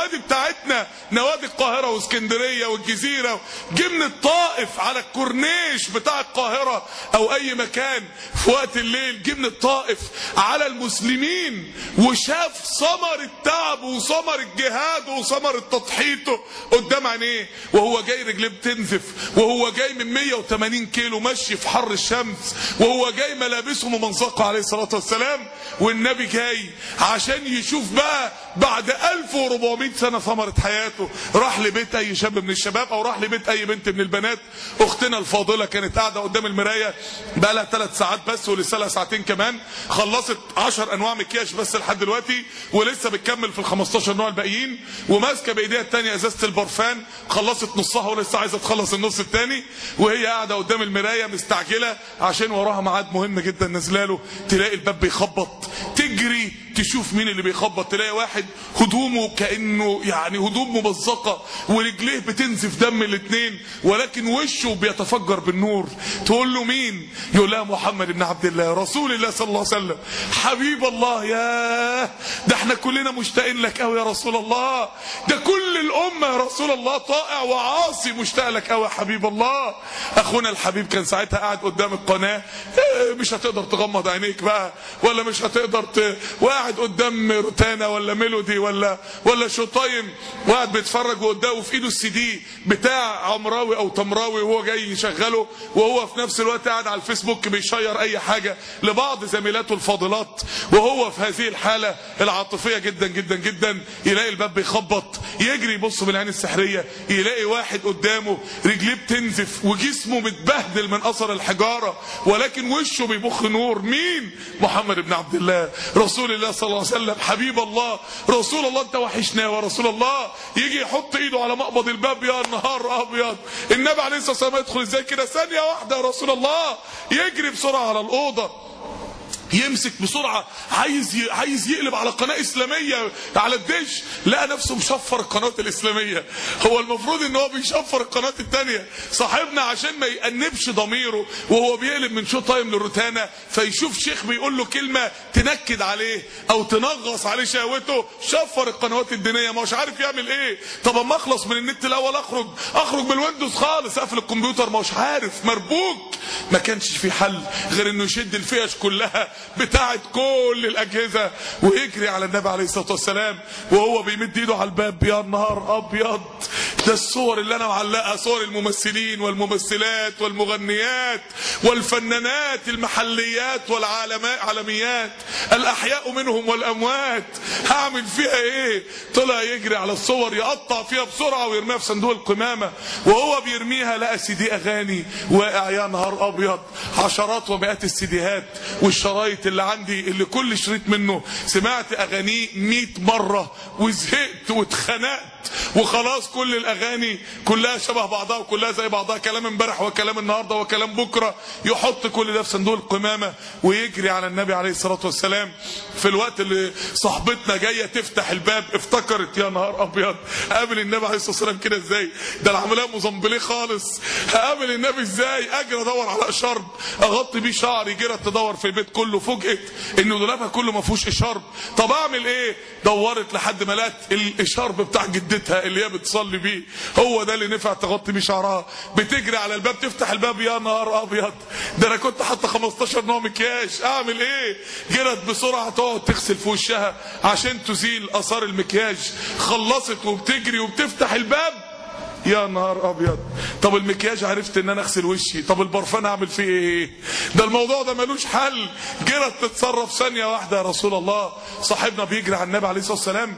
النوادي بتاعتنا نوادي القاهره واسكندريه والجزيره جه من الطائف على الكورنيش بتاع القاهره او اي مكان في وقت الليل جه من الطائف على المسلمين وشاف ثمر التعب وثمر الجهاد وثمر تضحيته قدام عينيه وهو جاي رجليه بتنزف وهو جاي من 180 كيلو مشي في حر الشمس وهو جاي ملابسه ممنزقه عليه الصلاه والسلام والنبي جاي عشان يشوف بقى بعد 1400 سنه ثمره حياته راح لبيت اي شاب من الشباب او راح لبيت اي بنت من البنات اختنا الفاضله كانت قاعده قدام المرايه بقى لها ثلاث ساعات بس ولسه لها ساعتين كمان خلصت 10 انواع مكياج بس لحد دلوقتي ولسه بتكمل في ال 15 نوع الباقيين وماسكه بايديها الثانيه ازازه البرفان خلصت نصها ولسه عايزه تخلص النص الثاني وهي قاعده قدام المرايه مستعجله عشان وراها ميعاد مهم جدا نازله له تلاقي الباب بيخبط تجري تشوف مين اللي بيخبط تلاقي واحد هدومه كانه يعني هدوم ممزقه ورجليه بتنزف دم الاثنين ولكن وشه بيتفجر بالنور تقول له مين يقول لها محمد بن عبد الله رسول الله صلى الله عليه وسلم حبيب الله يا ده احنا كلنا مشتاقين لك قوي يا رسول الله ده كل الامه يا رسول الله طائع وعاصي مشتاق لك قوي يا حبيب الله اخونا الحبيب كان ساعتها قاعد قدام القناه اه مش هتقدر تغمض عينيك بقى ولا مش هتقدر ت... وقاعد قدام روتانا ولا ميلودي ولا ولا شطايم وقاعد بيتفرج وقدامه في ايده السي دي بتاع عمراوي او تمراوي وهو جاي يشغله وهو في نفس الوقت قاعد على الفيسبوك بيشير اي حاجه لبعض زميلاته الفاضلات وهو في هذه الحاله العاطفيه جدا جدا جدا يلاقي الباب بيخبط يجري يبص بالعين السحريه يلاقي واحد قدامه رجليه بتنزف وجسمه متبهدل من اثر الحجاره ولكن وشه بيبخ نور مين محمد بن عبد الله رسول الله صلى الله عليه وسلم حبيب الله رسول الله انت وحشنا يا رسول الله يجي يحط ايده على مقبض الباب يا نهار ابيض النبي عليه الصلاه والسلام يدخل ازاي كده ثانيه واحده يا رسول الله يجري بسرعه على الاوضه يمسك بسرعه عايز ي... عايز يقلب على قناه اسلاميه على الدش لقى نفسه مشفر القناه الاسلاميه هو المفروض ان هو بيشفر القناه الثانيه صاحبنا عشان ما يأنبش ضميره وهو بيقلب من شو تايم للروتانا فيشوف شيخ بيقول له كلمه تنكد عليه او تنغص عليه شهوته شفر القنوات الدينيه ما هوش عارف يعمل ايه طب اما اخلص من النت الاول اخرج اخرج بالويندوز خالص اقفل الكمبيوتر ما هوش عارف مربوك ما كانش في حل غير انه يشد الفيش كلها بتاعت كل الاجهزه ويجري على النبي عليه الصلاه والسلام وهو بيمد ايده على الباب يا نهار ابيض ده الصور اللي انا معلقها صور الممثلين والممثلات والمغنيات والفنانات المحليات والعالميات الاحياء منهم والاموات هعمل فيها ايه طلع يجري على الصور يقطع فيها بسرعه ويرميها في صندوق القمامه وهو بيرميها لقى سي دي اغاني واقع يا نهار ابيض عشرات ومئات السيديهات والشرايط اللي عندي اللي كل شريط منه سمعت اغانيه 100 مره وزهقت واتخنقت وخلاص كل الاغاني كلها شبه بعضها وكلها زي بعضها كلام امبارح وكلام النهارده وكلام بكره يحط كل ده في صندوق القمامه ويجري على النبي عليه الصلاه والسلام في الوقت اللي صاحبتنا جايه تفتح الباب افتكرت يا نهار ابيض قابل النبي عليه الصلاه والسلام كده ازاي ده العمليه مزمبليه خالص هقابل النبي ازاي اجري ادور على اشارب اغطي بيه شعري جرت تدور في البيت كله فوجئت ان دولابها كله ما فيهوش اشارب طب اعمل ايه دورت لحد ما لقت الاشارب بتاع جدتها اللي هي بتصلي بيه هو ده اللي نفع تغطي بيه شعرها بتجري على الباب تفتح الباب يا نهار ابيض ده انا كنت حاطه 15 نوع مكياج اعمل ايه جرت بسرعه تقعد تغسل في وشها عشان تزيل اثار المكياج خلصت وبتجري وبتفتح الباب يا نهار ابيض طب المكياج عرفت ان انا اغسل وشي طب البرفان اعمل فيه ايه ده الموضوع ده ملوش حل جرت تتصرف ثانيه واحده يا رسول الله صاحبنا بيجري على النبي عليه الصلاه والسلام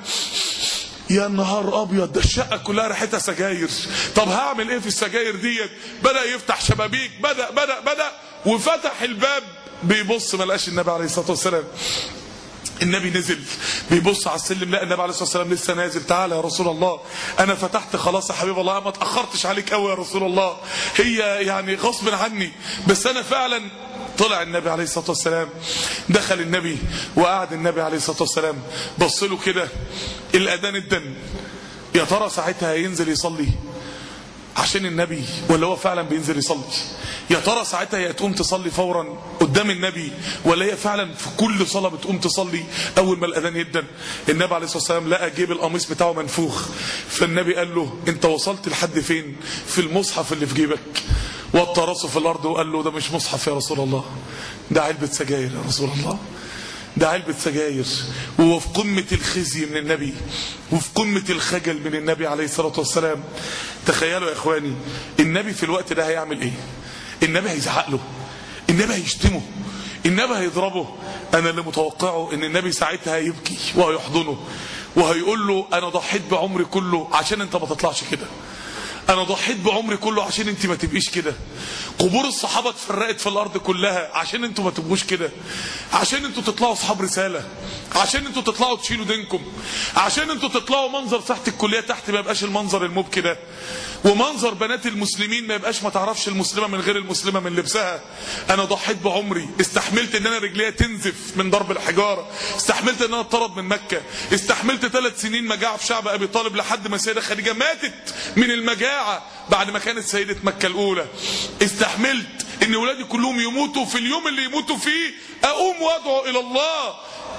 يا نهار ابيض ده الشقه كلها ريحتها سجاير طب هعمل ايه في السجاير ديت بدا يفتح شبابيك بدا بدا بدا وفتح الباب بيبص ما لقاش النبي عليه الصلاه والسلام النبي نزل بيبص على السلم لقى النبي عليه الصلاه والسلام لسه نازل تعالى يا رسول الله انا فتحت خلاص يا حبيب الله ما اتاخرتش عليك قوي يا رسول الله هي يعني غصب عني بس انا فعلا طلع النبي عليه الصلاه والسلام دخل النبي وقعد النبي عليه الصلاه والسلام بص له كده الاذان الدن يا ترى ساعتها هينزل يصلي عشان النبي ولا هو فعلا بينزل يصلي يا ترى ساعتها هي تقوم تصلي فورا قدام النبي ولا هي فعلا في كل صلاه بتقوم تصلي اول ما الاذان يدن النبي عليه الصلاه والسلام لقى جيب القميص بتاعه منفوخ فالنبي قال له انت وصلت لحد فين في المصحف اللي في جيبك وطى راسه في الارض وقال له ده مش مصحف يا رسول الله ده علبه سجاير يا رسول الله ده علبة سجاير وهو في قمة الخزي من النبي وفي قمة الخجل من النبي عليه الصلاة والسلام تخيلوا يا إخواني النبي في الوقت ده هيعمل إيه النبي هيزعق له النبي هيشتمه النبي هيضربه أنا اللي متوقعه إن النبي ساعتها هيبكي وهيحضنه وهيقول له أنا ضحيت بعمري كله عشان أنت ما تطلعش كده انا ضحيت بعمري كله عشان انت ما تبقيش كده قبور الصحابه اتفرقت في الارض كلها عشان انتوا ما تبقوش كده عشان انتوا تطلعوا اصحاب رساله عشان انتوا تطلعوا تشيلوا دينكم عشان انتوا تطلعوا منظر ساحه الكليه تحت ما يبقاش المنظر المبكي ده ومنظر بنات المسلمين ما يبقاش ما تعرفش المسلمه من غير المسلمه من لبسها انا ضحيت بعمري استحملت ان انا رجليا تنزف من ضرب الحجاره استحملت ان انا اتطرد من مكه استحملت ثلاث سنين مجاعه في شعب ابي طالب لحد ما السيده خديجه ماتت من المجاعه بعد ما كانت سيده مكه الاولى استحملت ان ولادي كلهم يموتوا في اليوم اللي يموتوا فيه اقوم وادعو الى الله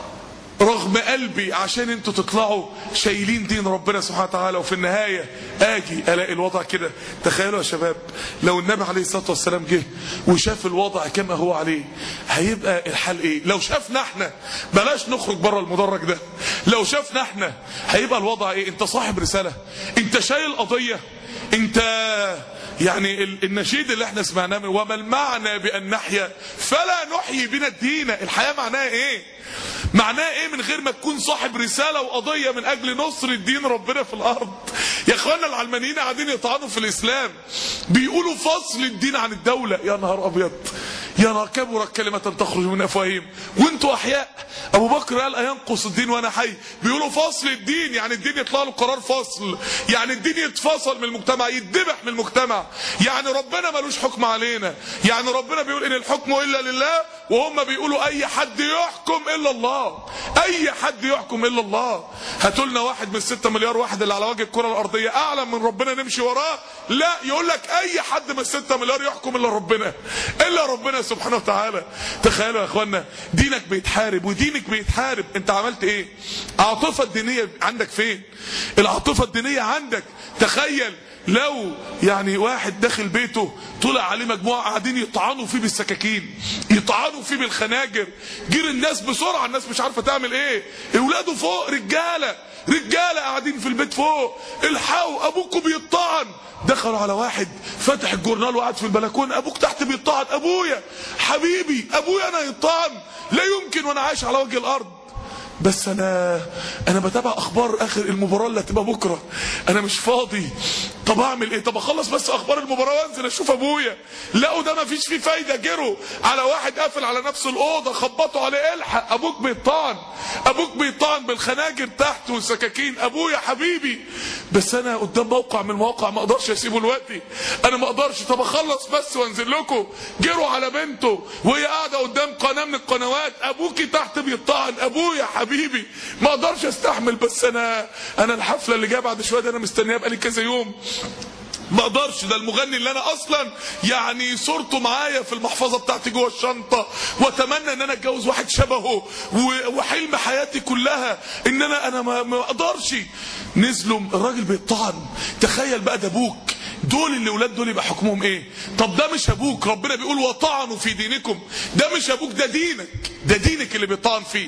رغم قلبي عشان انتوا تطلعوا شايلين دين ربنا سبحانه وتعالى وفي النهاية اجي الاقي الوضع كده تخيلوا يا شباب لو النبي عليه الصلاة والسلام جه وشاف الوضع كما هو عليه هيبقى الحال ايه لو شافنا احنا بلاش نخرج بره المدرج ده لو شافنا احنا هيبقى الوضع ايه انت صاحب رسالة انت شايل قضية انت يعني ال- النشيد اللي احنا سمعناه من وما المعنى بان نحيا فلا نحيي بنا الدين الحياة معناها ايه معناه ايه من غير ما تكون صاحب رسالة وقضية من اجل نصر الدين ربنا في الارض يا اخوانا العلمانيين قاعدين يطعنوا في الاسلام بيقولوا فصل الدين عن الدولة يا نهار ابيض يا نهار كبرت كلمة تخرج من افواههم وانتوا احياء ابو بكر قال اينقص الدين وانا حي بيقولوا فصل الدين يعني الدين يطلع له قرار فصل يعني الدين يتفصل من المجتمع يتذبح من المجتمع يعني ربنا ملوش حكم علينا يعني ربنا بيقول ان الحكم الا لله وهم بيقولوا اي حد يحكم الا الله اي حد يحكم الا الله هاتوا لنا واحد من الستة مليار واحد اللي على وجه الكره الارضيه اعلم من ربنا نمشي وراه لا يقول لك اي حد من الستة مليار يحكم الا ربنا الا ربنا سبحانه وتعالى تخيلوا يا اخوانا دينك بيتحارب ودينك بيتحارب انت عملت ايه العاطفه الدينيه عندك فين العاطفه الدينيه عندك تخيل لو يعني واحد داخل بيته طلع عليه مجموعه قاعدين يطعنوا فيه بالسكاكين يطعنوا فيه بالخناجر جير الناس بسرعه الناس مش عارفه تعمل ايه اولاده فوق رجاله رجاله قاعدين في البيت فوق الحقوا ابوكم بيطعن دخلوا على واحد فتح الجورنال وقعد في البلكونه ابوك تحت بيطعن ابويا حبيبي ابويا انا يطعن لا يمكن وانا عايش على وجه الارض بس انا انا بتابع اخبار اخر المباراه اللي هتبقى بكره انا مش فاضي طب اعمل ايه طب اخلص بس اخبار المباراه وانزل اشوف ابويا لقوا ده ما فيش فيه فايده جروا على واحد قافل على نفس الاوضه خبطوا عليه الحق ابوك بيطعن ابوك بيطعن بالخناجر تحت والسكاكين ابويا حبيبي بس انا قدام موقع من المواقع ما اقدرش اسيبه دلوقتي انا ما اقدرش طب اخلص بس وانزل لكم جروا على بنته وهي قاعده قدام قناه من القنوات ابوكي تحت بيطعن ابويا حبيبي ما اقدرش استحمل بس انا انا الحفله اللي جايه بعد شويه دي انا مستنيها بقالي كذا يوم ما اقدرش ده المغني اللي انا اصلا يعني صورته معايا في المحفظه بتاعتي جوه الشنطه واتمنى ان انا اتجوز واحد شبهه و- وحلم حياتي كلها ان انا انا ما ما اقدرش نزلوا الراجل بيطعن تخيل بقى ده ابوك دول اللي ولاد دول يبقى حكمهم ايه طب ده مش ابوك ربنا بيقول وطعنوا في دينكم ده مش ابوك ده دينك ده دينك اللي بيطعن فيه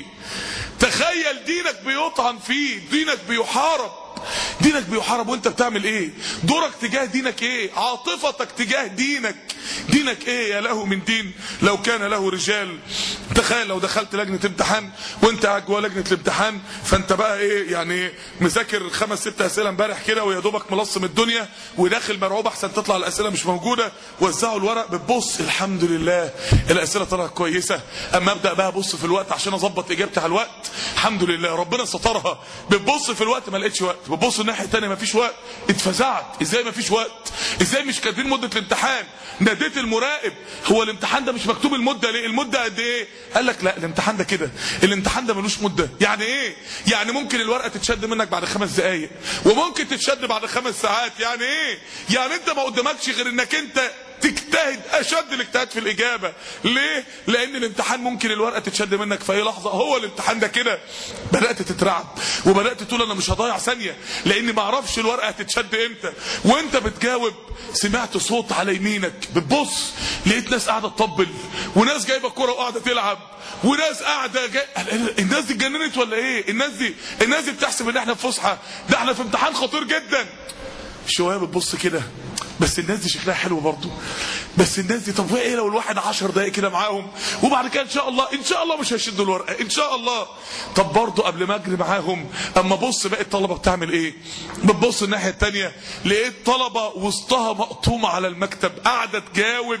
تخيل دينك بيطعن فيه دينك بيحارب دينك بيحارب وانت بتعمل ايه دورك تجاه دينك ايه عاطفتك تجاه دينك دينك ايه يا له من دين لو كان له رجال تخيل لو دخلت لجنه امتحان وانت قاعد جوه لجنه الامتحان فانت بقى ايه يعني مذاكر خمس ست اسئله امبارح كده ويا دوبك ملصم الدنيا وداخل مرعوب احسن تطلع الاسئله مش موجوده وزعوا الورق بتبص الحمد لله الاسئله طلعت كويسه اما ابدا بقى ابص في الوقت عشان اظبط اجابتي على الوقت الحمد لله ربنا سترها بتبص في الوقت ما لقيتش وقت بتبص الناحيه الثانيه ما فيش وقت اتفزعت ازاي ما فيش وقت ازاي مش كاتبين مده الامتحان ناديت المراقب هو الامتحان ده مش مكتوب المده ليه المده قد ايه قال لك لا الامتحان ده كده الامتحان ده ملوش مده يعني ايه يعني ممكن الورقه تتشد منك بعد خمس دقائق وممكن تتشد بعد خمس ساعات يعني ايه يعني انت ما قدامكش غير انك انت تجتهد اشد الاجتهاد في الاجابه ليه لان الامتحان ممكن الورقه تتشد منك في اي لحظه هو الامتحان ده كده بدات تترعب وبدات تقول انا مش هضيع ثانيه لاني ما اعرفش الورقه هتتشد امتى وانت بتجاوب سمعت صوت على يمينك بتبص لقيت ناس قاعده تطبل وناس جايبه كوره وقاعده تلعب وناس قاعده جاي... الناس دي اتجننت ولا ايه الناس دي الناس دي بتحسب ان احنا في فسحه ده احنا في امتحان خطير جدا شويه بتبص كده بس الناس دي شكلها حلو برضه بس الناس دي طب ايه لو الواحد عشر دقايق كده معاهم وبعد كده ان شاء الله ان شاء الله مش هيشدوا الورقه ان شاء الله طب برضه قبل ما اجري معاهم اما بص باقي الطلبه بتعمل ايه بتبص الناحيه الثانيه لقيت طلبه وسطها مقطومه على المكتب قاعده تجاوب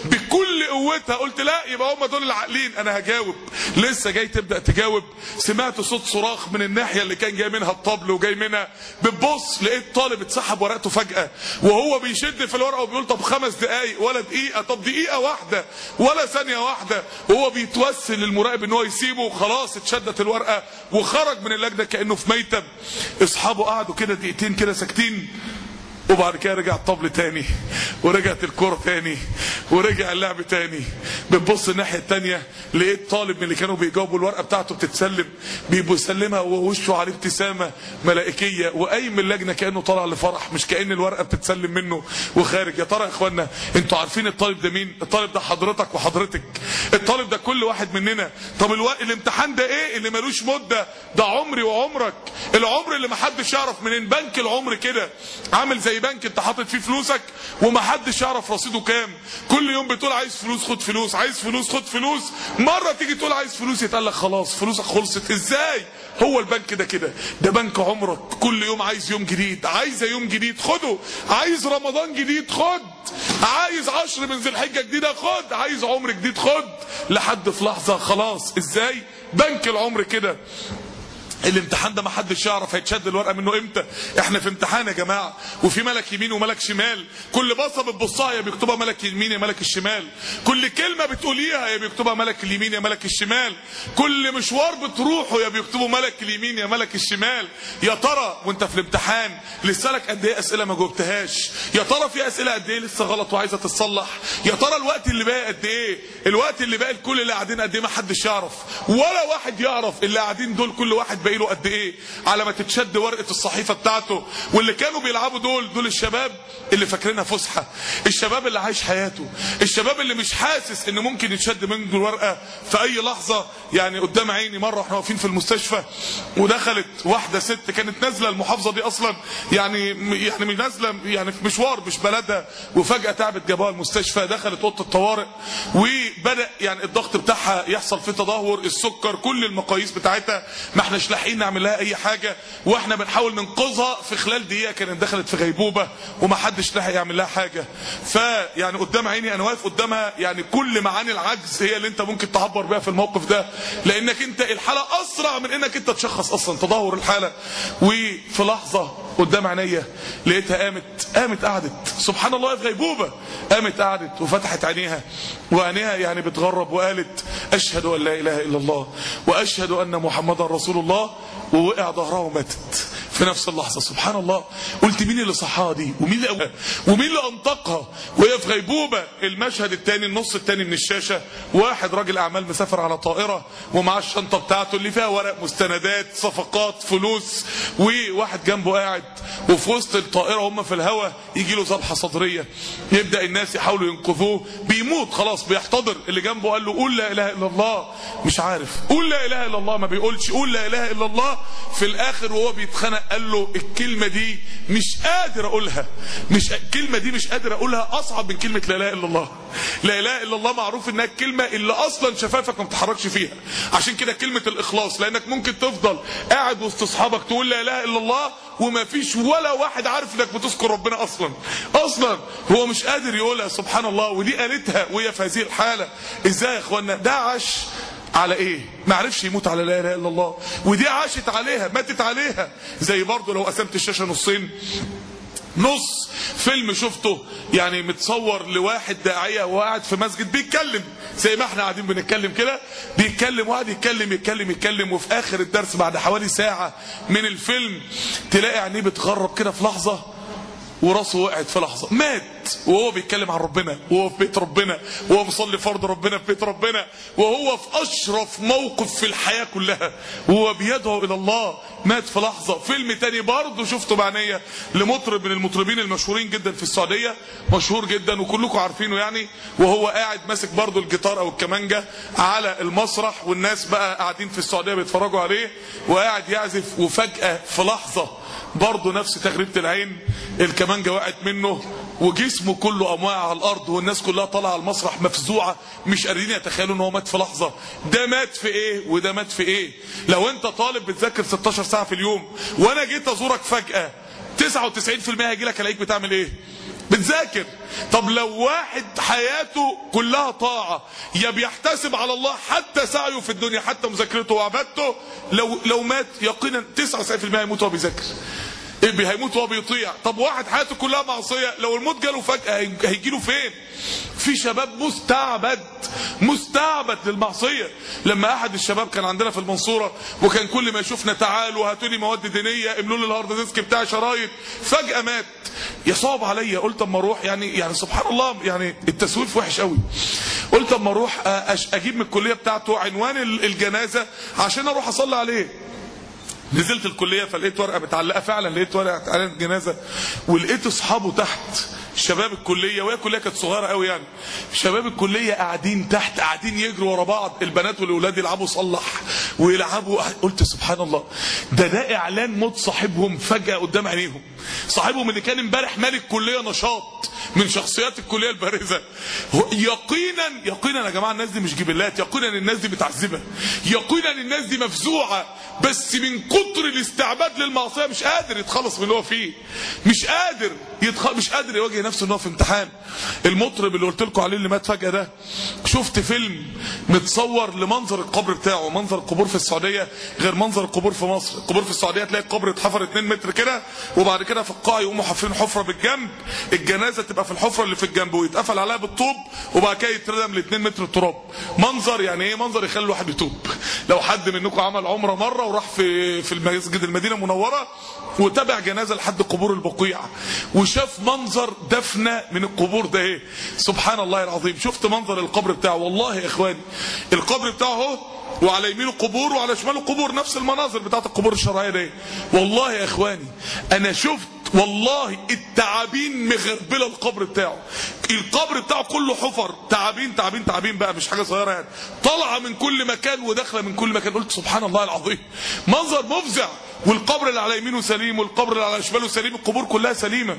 بكل قوتها قلت لا يبقى هم دول العاقلين انا هجاوب لسه جاي تبدا تجاوب سمعت صوت صراخ من الناحيه اللي كان جاي منها الطبل وجاي منها بتبص لقيت طالب اتسحب ورقته فجاه وهو بيشد في الورقه وبيقول طب خمس دقايق ولا دقيقه طب دقيقه واحده ولا ثانيه واحده وهو بيتوسل للمراقب ان هو يسيبه وخلاص اتشدت الورقه وخرج من اللجنه كانه في ميتم اصحابه قعدوا كده دقيقتين كده ساكتين وبعد كده رجع الطبل تاني ورجعت الكرة تاني ورجع اللعب تاني بتبص الناحية التانية لقيت طالب من اللي كانوا بيجاوبوا الورقة بتاعته بتتسلم بيسلمها ووشه عليه ابتسامة ملائكية وقايم من اللجنة كأنه طالع لفرح مش كأن الورقة بتتسلم منه وخارج يا ترى يا اخوانا انتوا عارفين الطالب ده مين الطالب ده حضرتك وحضرتك الطالب ده كل واحد مننا طب الو... الامتحان ده ايه اللي ملوش مدة ده عمري وعمرك العمر اللي محدش يعرف منين بنك العمر كده عامل زي بنك انت حاطط فيه فلوسك ومحدش يعرف رصيده كام كل يوم بتقول عايز فلوس خد فلوس عايز فلوس خد فلوس مره تيجي تقول عايز فلوس يتقال لك خلاص فلوسك خلصت ازاي هو البنك ده كده ده بنك عمرك كل يوم عايز يوم جديد عايز يوم جديد خده عايز رمضان جديد خد عايز عشر من ذي الحجه جديده خد عايز عمر جديد خد لحد في لحظه خلاص ازاي بنك العمر كده الامتحان ده ما حدش يعرف هيتشد الورقه منه امتى احنا في امتحان يا جماعه وفي ملك يمين وملك شمال كل بصه بتبصها يا بيكتبها ملك اليمين يا ملك الشمال كل كلمه بتقوليها يا بيكتبها ملك اليمين يا ملك الشمال كل مشوار بتروحه يا بيكتبه ملك اليمين يا ملك الشمال يا ترى وانت في الامتحان لسه لك قد ايه اسئله ما جاوبتهاش يا ترى في اسئله قد ايه لسه غلط وعايزه تتصلح يا ترى الوقت اللي باقي قد ايه الوقت اللي باقي لكل اللي قاعدين قد ايه ما حدش يعرف ولا واحد يعرف اللي قاعدين دول كل واحد باقي له قد ايه على ما تتشد ورقه الصحيفه بتاعته واللي كانوا بيلعبوا دول دول الشباب اللي فاكرينها فسحه الشباب اللي عايش حياته الشباب اللي مش حاسس ان ممكن يتشد منه الورقه في اي لحظه يعني قدام عيني مره واحنا واقفين في المستشفى ودخلت واحده ست كانت نازله المحافظه دي اصلا يعني يعني مش نازله يعني في مشوار مش بلدها وفجاه تعبت جابوها المستشفى دخلت اوضه الطوارئ وبدا يعني الضغط بتاعها يحصل فيه تدهور السكر كل المقاييس بتاعتها ما احناش لاحقين نعمل لها اي حاجه واحنا بنحاول ننقذها في خلال دقيقه كانت دخلت في غيبوبه وما حدش لحق يعمل لها حاجه فيعني قدام عيني انا واقف قدامها يعني كل معاني العجز هي اللي انت ممكن تعبر بيها في الموقف ده لانك انت الحاله اسرع من انك انت تشخص اصلا تدهور الحاله وفي لحظه قدام عينيا لقيتها قامت قامت قعدت سبحان الله في غيبوبه قامت قعدت وفتحت عينيها وعينيها يعني بتغرب وقالت اشهد ان لا اله الا الله واشهد ان محمدا رسول الله ووقع ظهرها وماتت في نفس اللحظه سبحان الله قلت مين اللي صحاها دي ومين اللي أولها ومين اللي انطقها وهي في غيبوبه المشهد الثاني النص الثاني من الشاشه واحد راجل اعمال مسافر على طائره ومعاه الشنطه بتاعته اللي فيها ورق مستندات صفقات فلوس وواحد جنبه قاعد وفي وسط الطائره هم في الهواء يجي له ذبحه صدريه يبدا الناس يحاولوا ينقذوه بيموت خلاص بيحتضر اللي جنبه قال له قول لا اله الا الله مش عارف قول لا اله الا الله ما بيقولش قول لا اله الا الله في الاخر وهو بيتخنق قال له الكلمه دي مش قادر اقولها مش الكلمه دي مش قادر اقولها اصعب من كلمه لا اله الا الله لا اله الا الله معروف انها الكلمه اللي اصلا شفافك ما بتتحركش فيها عشان كده كلمه الاخلاص لانك ممكن تفضل قاعد وسط اصحابك تقول لا اله الا الله وما فيش ولا واحد عارف انك بتذكر ربنا اصلا اصلا هو مش قادر يقولها سبحان الله ودي قالتها وهي في هذه الحاله ازاي يا اخوانا ده عاش على ايه ما عرفش يموت على لا اله الا الله ودي عاشت عليها ماتت عليها زي برضه لو قسمت الشاشه نصين نص فيلم شفته يعني متصور لواحد داعيه وقاعد في مسجد بيتكلم زي ما احنا قاعدين بنتكلم كده بيتكلم وقاعد يتكلم يتكلم يتكلم وفي اخر الدرس بعد حوالي ساعه من الفيلم تلاقي عينيه بتغرب كده في لحظه وراسه وقعت في لحظه مات وهو بيتكلم عن ربنا وهو في بيت ربنا وهو مصلي فرض ربنا في بيت ربنا وهو في اشرف موقف في الحياه كلها وهو بيدعو الى الله مات في لحظه فيلم تاني برضه شفته بعينيا لمطرب من المطربين المشهورين جدا في السعوديه مشهور جدا وكلكم عارفينه يعني وهو قاعد ماسك برضه الجيتار او الكمانجه على المسرح والناس بقى قاعدين في السعوديه بيتفرجوا عليه وقاعد يعزف وفجاه في لحظه برضه نفس تغريبه العين الكمانجه وقعت منه وجسمه كله قام واقع على الارض والناس كلها طالعه على المسرح مفزوعه مش قادرين يتخيلوا ان هو مات في لحظه ده مات في ايه وده مات في ايه لو انت طالب بتذاكر 16 ساعه في اليوم وانا جيت ازورك فجاه 99% هيجي لك الاقيك بتعمل ايه بتذاكر طب لو واحد حياته كلها طاعة يا بيحتسب على الله حتى سعيه في الدنيا حتى مذاكرته وعبادته لو لو مات يقينا 99% هيموت وهو بيذاكر إيه هيموت وهو بيطيع طب واحد حياته كلها معصيه لو الموت جاله فجاه هيجي له فين في شباب مستعبد مستعبد للمعصيه لما احد الشباب كان عندنا في المنصوره وكان كل ما يشوفنا تعالوا هاتوا لي مواد دينيه املوا لي الهارد ديسك بتاع شرايط فجاه مات يصعب عليا قلت اما اروح يعني يعني سبحان الله يعني التسويف وحش قوي قلت اما اروح اجيب من الكليه بتاعته عنوان الجنازه عشان اروح اصلي عليه نزلت الكليه فلقيت ورقه متعلقه فعلا لقيت ورقه على الجنازه ولقيت اصحابه تحت شباب الكليه وهي الكليه كانت صغيره قوي يعني شباب الكليه قاعدين تحت قاعدين يجروا ورا بعض البنات والاولاد يلعبوا صلح ويلعبوا قلت سبحان الله ده ده اعلان موت صاحبهم فجاه قدام عينيهم صاحبهم اللي كان امبارح مالك كليه نشاط من شخصيات الكليه البارزه يقينا يقينا يا جماعه الناس دي مش جبلات يقينا الناس دي متعذبه يقينا الناس دي مفزوعه بس من كتر الاستعباد للمعصيه مش قادر يتخلص من اللي هو فيه مش قادر يتخ... مش قادر يواجه نفسه ان هو في امتحان المطرب اللي قلت لكم عليه اللي مات فجاه ده شفت فيلم متصور لمنظر القبر بتاعه منظر القبور في السعوديه غير منظر القبور في مصر القبور في السعوديه تلاقي القبر اتحفر 2 متر كده وبعد كده في القاع يقوموا حافرين حفره بالجنب الجنازه تبقى في الحفره اللي في الجنب ويتقفل عليها بالطوب وبعد كده يتردم ل 2 متر تراب منظر يعني ايه منظر يخلي الواحد يتوب لو حد منكم عمل عمره مره وراح في في المسجد المدينه المنوره وتابع جنازه لحد قبور البقيع وشاف منظر دفنه من القبور ده ايه سبحان الله العظيم شفت منظر القبر بتاعه والله يا اخواني القبر بتاعه اهو وعلى يمينه قبور وعلى شماله قبور نفس المناظر بتاعت القبور الشرعيه دي والله يا اخواني انا شفت والله التعابين مغربله القبر بتاعه القبر بتاعه كله حفر تعابين تعابين تعابين بقى مش حاجه صغيره يعني طالعه من كل مكان وداخله من كل مكان قلت سبحان الله العظيم منظر مفزع والقبر اللي على يمينه سليم والقبر اللي على شماله سليم القبور كلها سليمه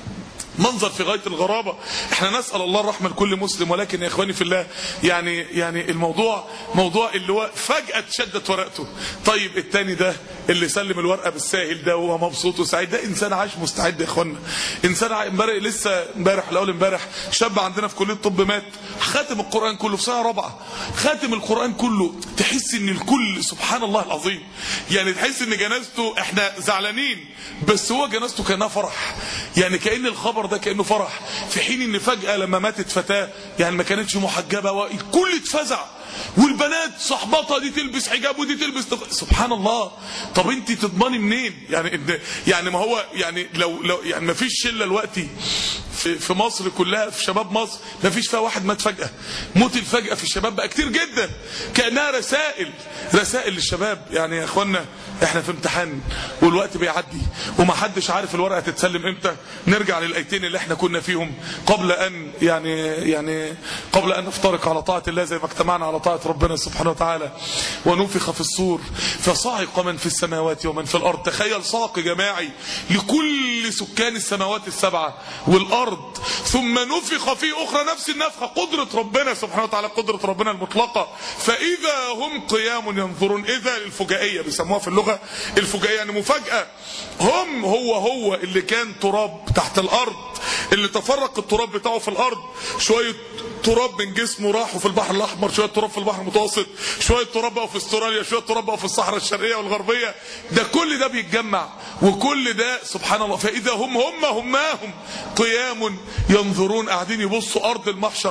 منظر في غايه الغرابه احنا نسال الله الرحمه لكل مسلم ولكن يا اخواني في الله يعني يعني الموضوع موضوع اللي هو فجاه اتشدت ورقته طيب التاني ده اللي سلم الورقه بالساهل ده وهو مبسوط وسعيد ده انسان عايش مستعد يا اخوانا انسان امبارح لسه امبارح الاول امبارح شاب عندنا في كليه الطب مات خاتم القران كله في سنه رابعه خاتم القران كله تحس ان الكل سبحان الله العظيم يعني تحس ان جنازته احنا زعلانين بس هو جنازته كانها فرح يعني كان الخبر ده كانه فرح في حين ان فجاه لما ماتت فتاه يعني ما كانتش محجبه والكل اتفزع والبنات صاحبتها دي تلبس حجاب ودي تلبس تف... سبحان الله طب انت تضمني منين يعني إن يعني ما هو يعني لو لو يعني ما فيش شله دلوقتي في في مصر كلها في شباب مصر ما فيش فيها واحد مات فجاه موت الفجاه في الشباب بقى كتير جدا كانها رسائل رسائل للشباب يعني يا اخوانا احنا في امتحان والوقت بيعدي وما حدش عارف الورقه تتسلم امتى نرجع للايتين اللي احنا كنا فيهم قبل ان يعني يعني قبل ان نفترق على طاعه الله زي ما اجتمعنا على طاعه ربنا سبحانه وتعالى ونفخ في الصور فصعق من في السماوات ومن في الارض تخيل صعق جماعي لكل سكان السماوات السبعه والارض ثم نفخ في اخرى نفس النفخه قدره ربنا سبحانه وتعالى قدره ربنا المطلقه فاذا هم قيام ينظرون اذا الفجائيه بيسموها في اللغه الفجائيه يعني مفاجاه هم هو هو اللي كان تراب تحت الارض اللي تفرق التراب بتاعه في الارض شويه تراب من جسمه راحوا في البحر الاحمر شويه تراب تراب في البحر المتوسط شويه تراب بقى في استراليا شويه تراب بقى في الصحراء الشرقيه والغربيه ده كل ده بيتجمع وكل ده سبحان الله فاذا هم هم هماهم قيام ينظرون قاعدين يبصوا ارض المحشر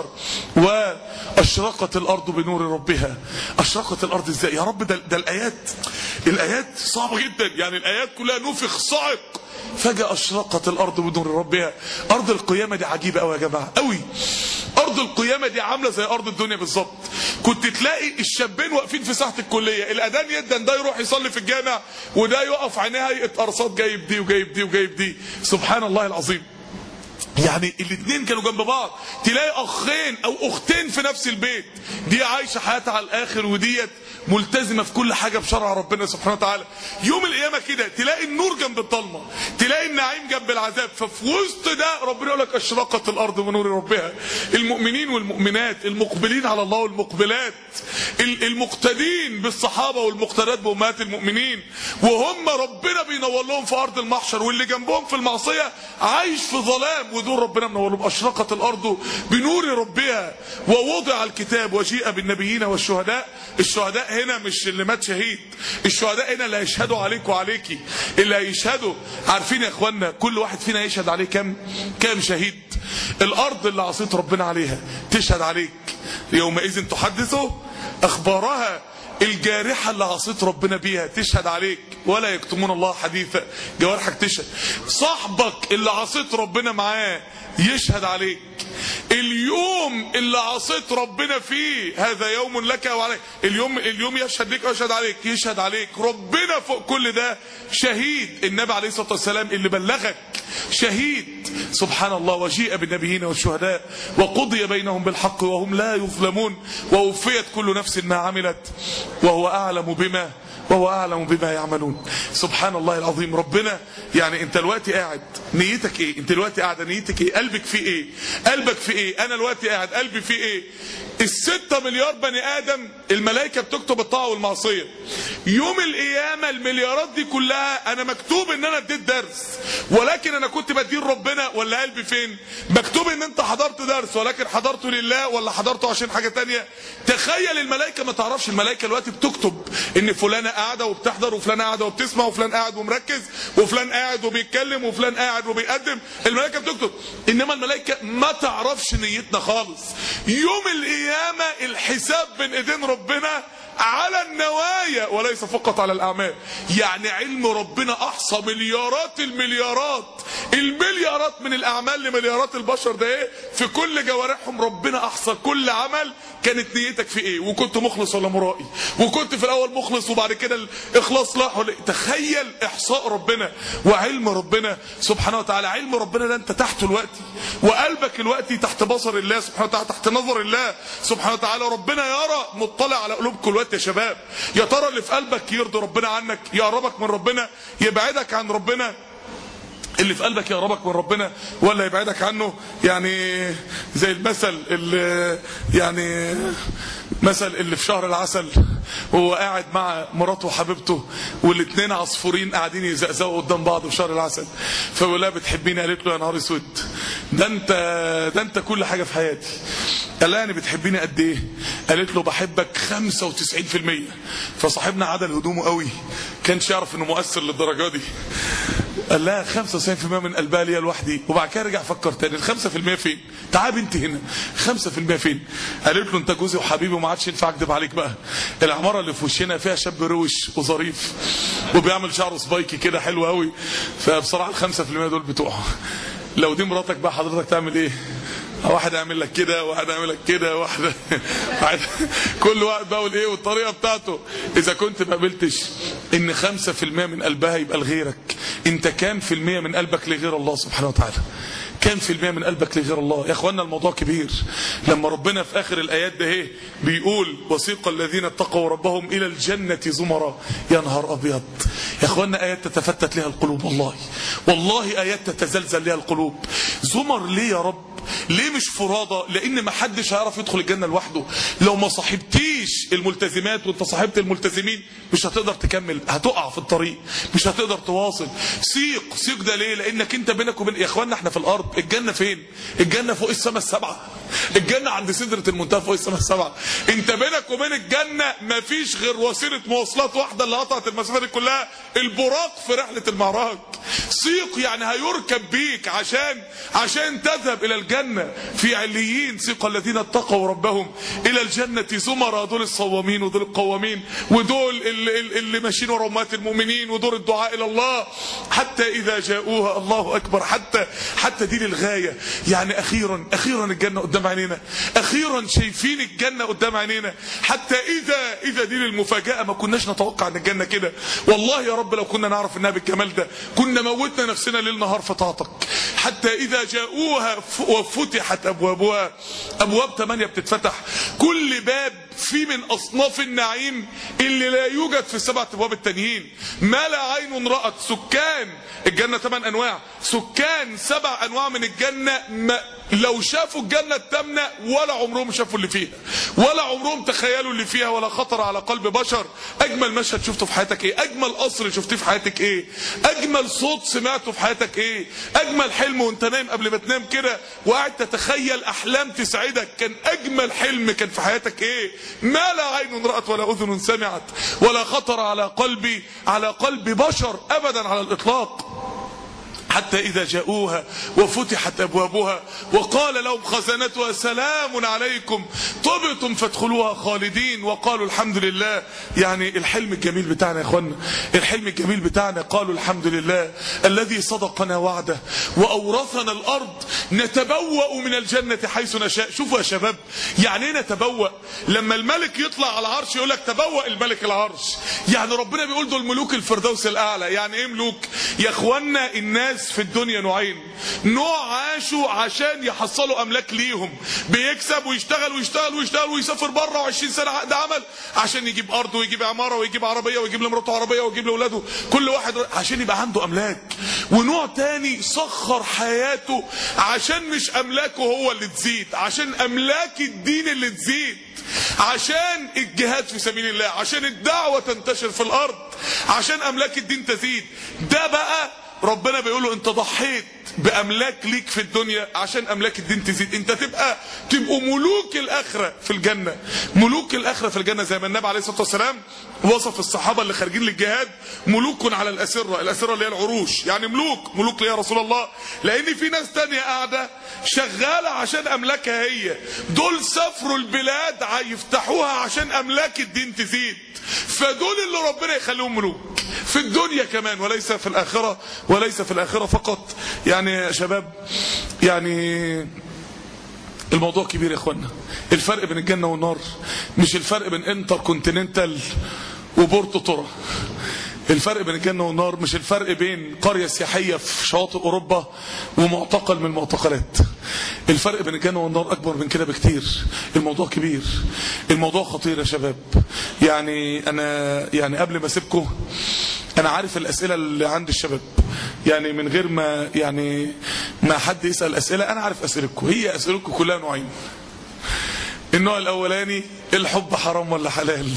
واشرقت الارض بنور ربها اشرقت الارض ازاي يا رب ده, ده الايات الايات صعبه جدا يعني الايات كلها نفخ صعق فجأة أشرقت الأرض بنور ربها أرض القيامة دي عجيبة أوي يا جماعة أوي أرض القيامة دي عاملة زي أرض الدنيا بالظبط كنت تلاقي الشابين واقفين في ساحة الكلية الأذان يدن ده يروح يصلي في الجامع وده يقف عينيه هيئة أرصاد جايب دي وجايب دي وجايب دي سبحان الله العظيم يعني الاثنين كانوا جنب بعض تلاقي اخين او اختين في نفس البيت دي عايشه حياتها على الاخر وديت ملتزمه في كل حاجه بشرع ربنا سبحانه وتعالى يوم القيامه كده تلاقي النور جنب الضلمه تلاقي النعيم جنب العذاب ففي وسط ده ربنا يقول لك اشرقت الارض بنور ربها المؤمنين والمؤمنات المقبلين على الله والمقبلات المقتدين بالصحابه والمقتدات بامهات المؤمنين وهم ربنا بينور لهم في ارض المحشر واللي جنبهم في المعصيه عايش في ظلام ودول ربنا منور لهم اشرقت الارض بنور ربها ووضع الكتاب وجيء بالنبيين والشهداء الشهداء هنا مش اللي مات شهيد الشهداء هنا اللي هيشهدوا عليك وعليكي اللي هيشهدوا عارفين يا اخوانا كل واحد فينا يشهد عليه كام كام شهيد الارض اللي عصيت ربنا عليها تشهد عليك يومئذ تحدثه اخبارها الجارحة اللي عصيت ربنا بيها تشهد عليك ولا يكتمون الله حديثا جوارحك تشهد صاحبك اللي عصيت ربنا معاه يشهد عليك اليوم اللي عصيت ربنا فيه هذا يوم لك وعليك اليوم اليوم يشهد لك ويشهد عليك يشهد عليك ربنا فوق كل ده شهيد النبي عليه الصلاه والسلام اللي بلغك شهيد سبحان الله وجيء بالنبيين والشهداء وقضي بينهم بالحق وهم لا يظلمون ووفيت كل نفس ما عملت وهو اعلم بما وهو اعلم بما يعملون سبحان الله العظيم ربنا يعني انت دلوقتي قاعد نيتك ايه انت دلوقتي قاعده نيتك ايه قلبك في ايه قلبك في ايه انا دلوقتي قاعد قلبي في ايه الستة مليار بني ادم الملائكه بتكتب الطاعه والمعصيه يوم القيامه المليارات دي كلها انا مكتوب ان انا اديت درس ولكن انا كنت بدين ربنا ولا قلبي فين مكتوب ان انت حضرت درس ولكن حضرته لله ولا حضرته عشان حاجه تانية تخيل الملائكه ما تعرفش الملائكه دلوقتي بتكتب ان فلانه قاعده وبتحضر وفلان قاعده وبتسمع وفلان قاعد ومركز وفلان قاعد وبيتكلم وفلان قاعد وبيقدم الملائكه بتكتب انما الملائكه ما تعرفش نيتنا خالص يوم القيامه الحساب بين ايدين ربنا على النوايا وليس فقط على الاعمال يعني علم ربنا احصى مليارات المليارات المليارات من الاعمال لمليارات البشر ده ايه في كل جوارحهم ربنا احصى كل عمل كانت نيتك في ايه وكنت مخلص ولا مرائي وكنت في الاول مخلص وبعد كده الاخلاص لاح ولا تخيل احصاء ربنا وعلم ربنا سبحانه وتعالى علم ربنا ده انت تحته دلوقتي وقلبك دلوقتي تحت بصر الله سبحانه وتعالى تحت نظر الله سبحانه وتعالى ربنا يرى مطلع على قلوبكم دلوقتي يا شباب يا ترى اللي في قلبك يرضي ربنا عنك يقربك من ربنا يبعدك عن ربنا اللي في قلبك يقربك من ربنا ولا يبعدك عنه يعني زي المثل اللي يعني مثل اللي في شهر العسل وهو قاعد مع مراته وحبيبته والاثنين عصفورين قاعدين يزقزقوا قدام بعض في شهر العسل فبيقول لها بتحبيني قالت له يا نهار اسود ده انت ده انت كل حاجه في حياتي قال لها يعني بتحبيني قد ايه قالت له بحبك 95% فصاحبنا عدل هدومه قوي كانش يعرف انه مؤثر للدرجه دي قال لها 95% من قلبها ليا لوحدي وبعد كده رجع فكر تاني ال 5% فين؟ تعال بنت هنا 5% فين؟ قالت له انت جوزي وحبيبي وما عادش ينفع اكدب عليك بقى العماره اللي في وشنا فيها شاب روش وظريف وبيعمل شعره سبايكي كده حلو قوي فبصراحه ال 5% دول بتوعه لو دي مراتك بقى حضرتك تعمل ايه؟ واحد يعمل لك كده واحد يعمل لك كده واحد واحد كل واحد بقى ايه والطريقه بتاعته اذا كنت ما قبلتش ان 5% من قلبها يبقى لغيرك انت كام في المية من قلبك لغير الله سبحانه وتعالى كام في المية من قلبك لغير الله يا اخوانا الموضوع كبير لما ربنا في اخر الايات ده ايه بيقول وسيق الذين اتقوا ربهم الى الجنة زمرا يا نهار ابيض يا اخوانا ايات تتفتت لها القلوب والله والله ايات تتزلزل لها القلوب زمر ليه يا رب ليه مش فرادة لان ما حدش هيعرف يدخل الجنة لوحده لو ما صاحبتيش صاحبتيش الملتزمات وانت صاحبت الملتزمين مش هتقدر تكمل هتقع في الطريق مش هتقدر تواصل سيق سيق ده ليه لانك انت بينك وبين يا اخوانا احنا في الارض الجنه فين الجنه فوق السماء السبعه الجنه عند سدره المنتهى فوق السماء السبعه انت بينك وبين الجنه مفيش غير وسيله مواصلات واحده اللي قطعت المسافه دي كلها البراق في رحله المعراج سيق يعني هيركب بيك عشان عشان تذهب الى الجنه في عليين سيق الذين اتقوا ربهم الى الجنه زمرا دول الصوامين ودول القوامين ودول اللي, اللي ماشيين ورا امهات المؤمنين ودول الدعاء الى الله حتى اذا جاءوها الله اكبر حتى حتى دي للغايه يعني اخيرا اخيرا الجنه قدام عينينا اخيرا شايفين الجنه قدام عينينا حتى اذا اذا دي للمفاجاه ما كناش نتوقع ان الجنه كده والله يا رب لو كنا نعرف انها بالجمال ده كنا موتنا نفسنا ليل نهار في طاعتك حتى اذا جاءوها وفتحت ابوابها ابواب ثمانيه بتتفتح كل باب في من اصناف النعيم اللي لا يوجد في السبعة ابواب التانيين ما لا عين رأت سكان الجنة ثمان انواع سكان سبع انواع من الجنة ما لو شافوا الجنة التامنة ولا عمرهم شافوا اللي فيها ولا عمرهم تخيلوا اللي فيها ولا خطر على قلب بشر اجمل مشهد شفته في حياتك ايه اجمل قصر شفتيه في حياتك ايه اجمل صوت سمعته في حياتك ايه اجمل حلم وانت نايم قبل ما تنام كده وقاعد تتخيل احلام تسعدك كان اجمل حلم كان في حياتك ايه ما لا عين رأت ولا اذن سمعت ولا خطر على قلبي على قلب بشر ابدا على الاطلاق حتى إذا جاءوها وفتحت أبوابها وقال لهم خزنتها سلام عليكم طبتم فادخلوها خالدين وقالوا الحمد لله يعني الحلم الجميل بتاعنا يا اخوانا الحلم الجميل بتاعنا قالوا الحمد لله الذي صدقنا وعده وأورثنا الأرض نتبوأ من الجنة حيث نشاء شوفوا يا شباب يعني ايه نتبوأ لما الملك يطلع على العرش يقول لك تبوأ الملك العرش يعني ربنا بيقول دول ملوك الفردوس الأعلى يعني ايه ملوك يا اخوانا الناس في الدنيا نوعين نوع عاشوا عشان يحصلوا املاك ليهم بيكسب ويشتغل ويشتغل ويشتغل ويسافر بره و20 سنه عقد عمل عشان يجيب ارض ويجيب عماره ويجيب عربيه ويجيب لمراته عربيه ويجيب لاولاده كل واحد عشان يبقى عنده املاك ونوع تاني سخر حياته عشان مش املاكه هو اللي تزيد عشان املاك الدين اللي تزيد عشان الجهاد في سبيل الله عشان الدعوه تنتشر في الارض عشان املاك الدين تزيد ده بقى ربنا بيقول له انت ضحيت باملاك ليك في الدنيا عشان املاك الدين تزيد انت تبقى تبقوا ملوك الاخره في الجنه ملوك الاخره في الجنه زي ما النبي عليه الصلاه والسلام وصف الصحابه اللي خارجين للجهاد ملوك على الاسره الاسره اللي هي العروش يعني ملوك ملوك ليه يا رسول الله لان في ناس تانية قاعده شغاله عشان املاكها هي دول سافروا البلاد يفتحوها عشان املاك الدين تزيد فدول اللي ربنا يخليهم ملوك في الدنيا كمان وليس في الآخرة وليس في الآخرة فقط يعني يا شباب يعني الموضوع كبير يا اخوانا الفرق بين الجنة والنار مش الفرق بين انتر كونتيننتال وبورتو تورا الفرق بين الجنة والنار مش الفرق بين قرية سياحية في شواطئ أوروبا ومعتقل من المعتقلات الفرق بين الجنة والنار أكبر من كده بكتير الموضوع كبير الموضوع خطير يا شباب يعني أنا يعني قبل ما أسيبكم أنا عارف الأسئلة اللي عند الشباب يعني من غير ما يعني ما حد يسأل أسئلة أنا عارف أسئلتكم هي أسئلتكم كلها نوعين النوع الأولاني الحب حرام ولا حلال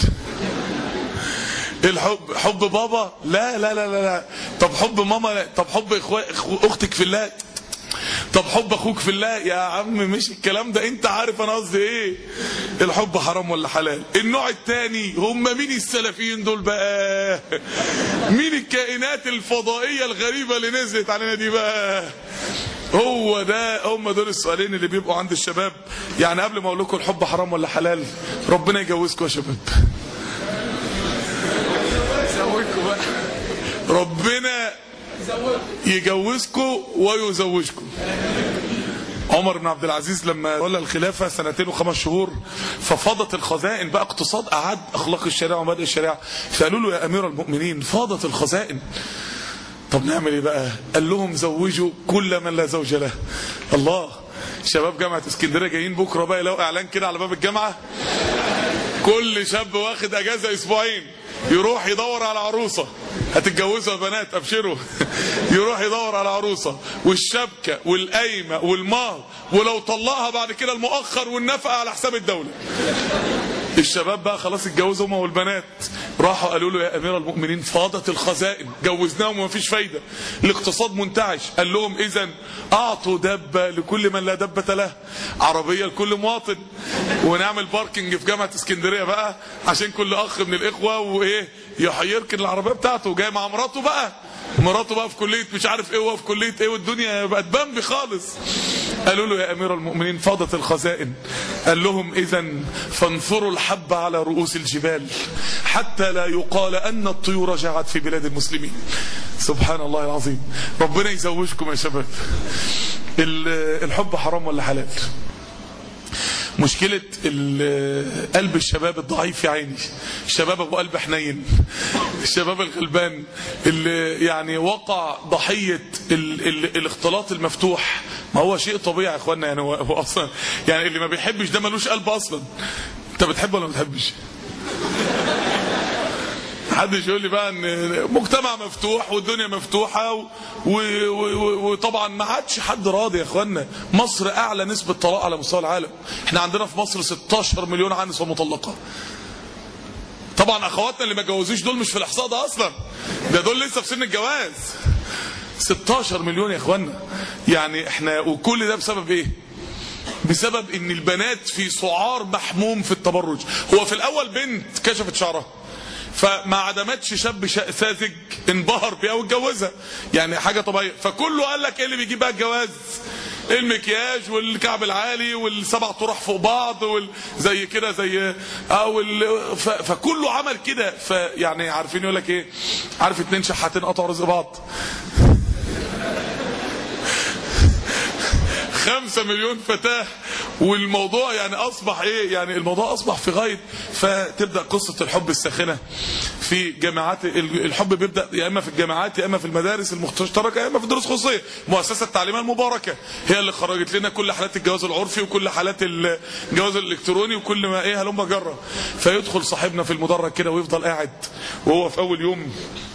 الحب حب بابا لا لا لا لا, لا. طب حب ماما لا. طب حب إخوة اختك في الله طب حب اخوك في الله يا عم مش الكلام ده انت عارف انا قصدي ايه الحب حرام ولا حلال النوع الثاني هم مين السلفيين دول بقى مين الكائنات الفضائيه الغريبه اللي نزلت علينا دي بقى هو ده هم دول السؤالين اللي بيبقوا عند الشباب يعني قبل ما اقول لكم الحب حرام ولا حلال ربنا يجوزكم يا شباب يزوجكم بقى ربنا يجوزكم ويزوجكم عمر بن عبد العزيز لما ولى الخلافة سنتين وخمس شهور ففاضت الخزائن بقى اقتصاد أعاد أخلاق الشريعة ومبادئ الشريعة فقالوا له يا أمير المؤمنين فاضت الخزائن طب نعمل ايه بقى قال لهم زوجوا كل من لا زوج له الله شباب جامعة اسكندرية جايين بكرة بقى لو اعلان كده على باب الجامعة كل شاب واخد اجازة اسبوعين يروح يدور على عروسة هتتجوزوا يا بنات ابشروا يروح يدور على عروسة والشبكة والقايمة والمهر ولو طلقها بعد كده المؤخر والنفقة على حساب الدولة الشباب بقى خلاص اتجوزوا هم والبنات راحوا قالوا له يا امير المؤمنين فاضت الخزائن جوزناهم ومفيش فايده الاقتصاد منتعش قال لهم اذا اعطوا دبه لكل من لا دبه له عربيه لكل مواطن ونعمل باركنج في جامعه اسكندريه بقى عشان كل اخ من الاخوه وايه يح- يركن العربيه بتاعته جاي مع مراته بقى مراته بقى في كليه مش عارف ايه وهو في كليه ايه والدنيا بقت بامبي خالص قالوا له يا امير المؤمنين فاضت الخزائن قال لهم اذا فانثروا الحب على رؤوس الجبال حتى لا يقال ان الطيور جعت في بلاد المسلمين سبحان الله العظيم ربنا يزوجكم يا شباب ال- الحب حرام ولا حلال مشكلة ال- قلب الشباب الضعيف يا عيني الشباب ابو قلب حنين الشباب الغلبان اللي يعني وقع ضحية ال ال الاختلاط المفتوح ما هو شيء طبيعي يا اخوانا يعني هو, هو اصلا يعني اللي ما بيحبش ده ملوش قلب اصلا انت بتحب ولا ما بتحبش محدش يقول لي بقى ان مجتمع مفتوح والدنيا مفتوحه و... و... و... وطبعا ما عادش حد راضي يا اخوانا مصر اعلى نسبه طلاق على مستوى العالم احنا عندنا في مصر 16 مليون عنسه مطلقه طبعا اخواتنا اللي ما اتجوزوش دول مش في الاحصاء ده اصلا ده دول لسه في سن الجواز 16 مليون يا اخوانا يعني احنا وكل ده بسبب ايه بسبب ان البنات في سعار محموم في التبرج هو في الاول بنت كشفت شعرها فما عدمتش شاب شا- ساذج انبهر بيها واتجوزها يعني حاجه طبيعيه فكله قال لك ايه اللي بيجيب بقى الجواز المكياج والكعب العالي والسبع طرح فوق بعض وال... زي كده زي او ال... ف... فكله عمل كده فيعني عارفين يقول لك ايه عارف اتنين شحاتين قطعوا رزق بعض خمسة مليون فتاة والموضوع يعني أصبح إيه يعني الموضوع أصبح في غاية فتبدأ قصة الحب الساخنة في جامعات ال- الحب بيبدأ يا إما في الجامعات يا إما في المدارس المشتركة يا إما في الدروس الخصوصية مؤسسة التعليمية المباركة هي اللي خرجت لنا كل حالات الجواز العرفي وكل حالات الجواز الإلكتروني وكل ما إيه هلم جرة فيدخل صاحبنا في المدرج كده ويفضل قاعد وهو في أول يوم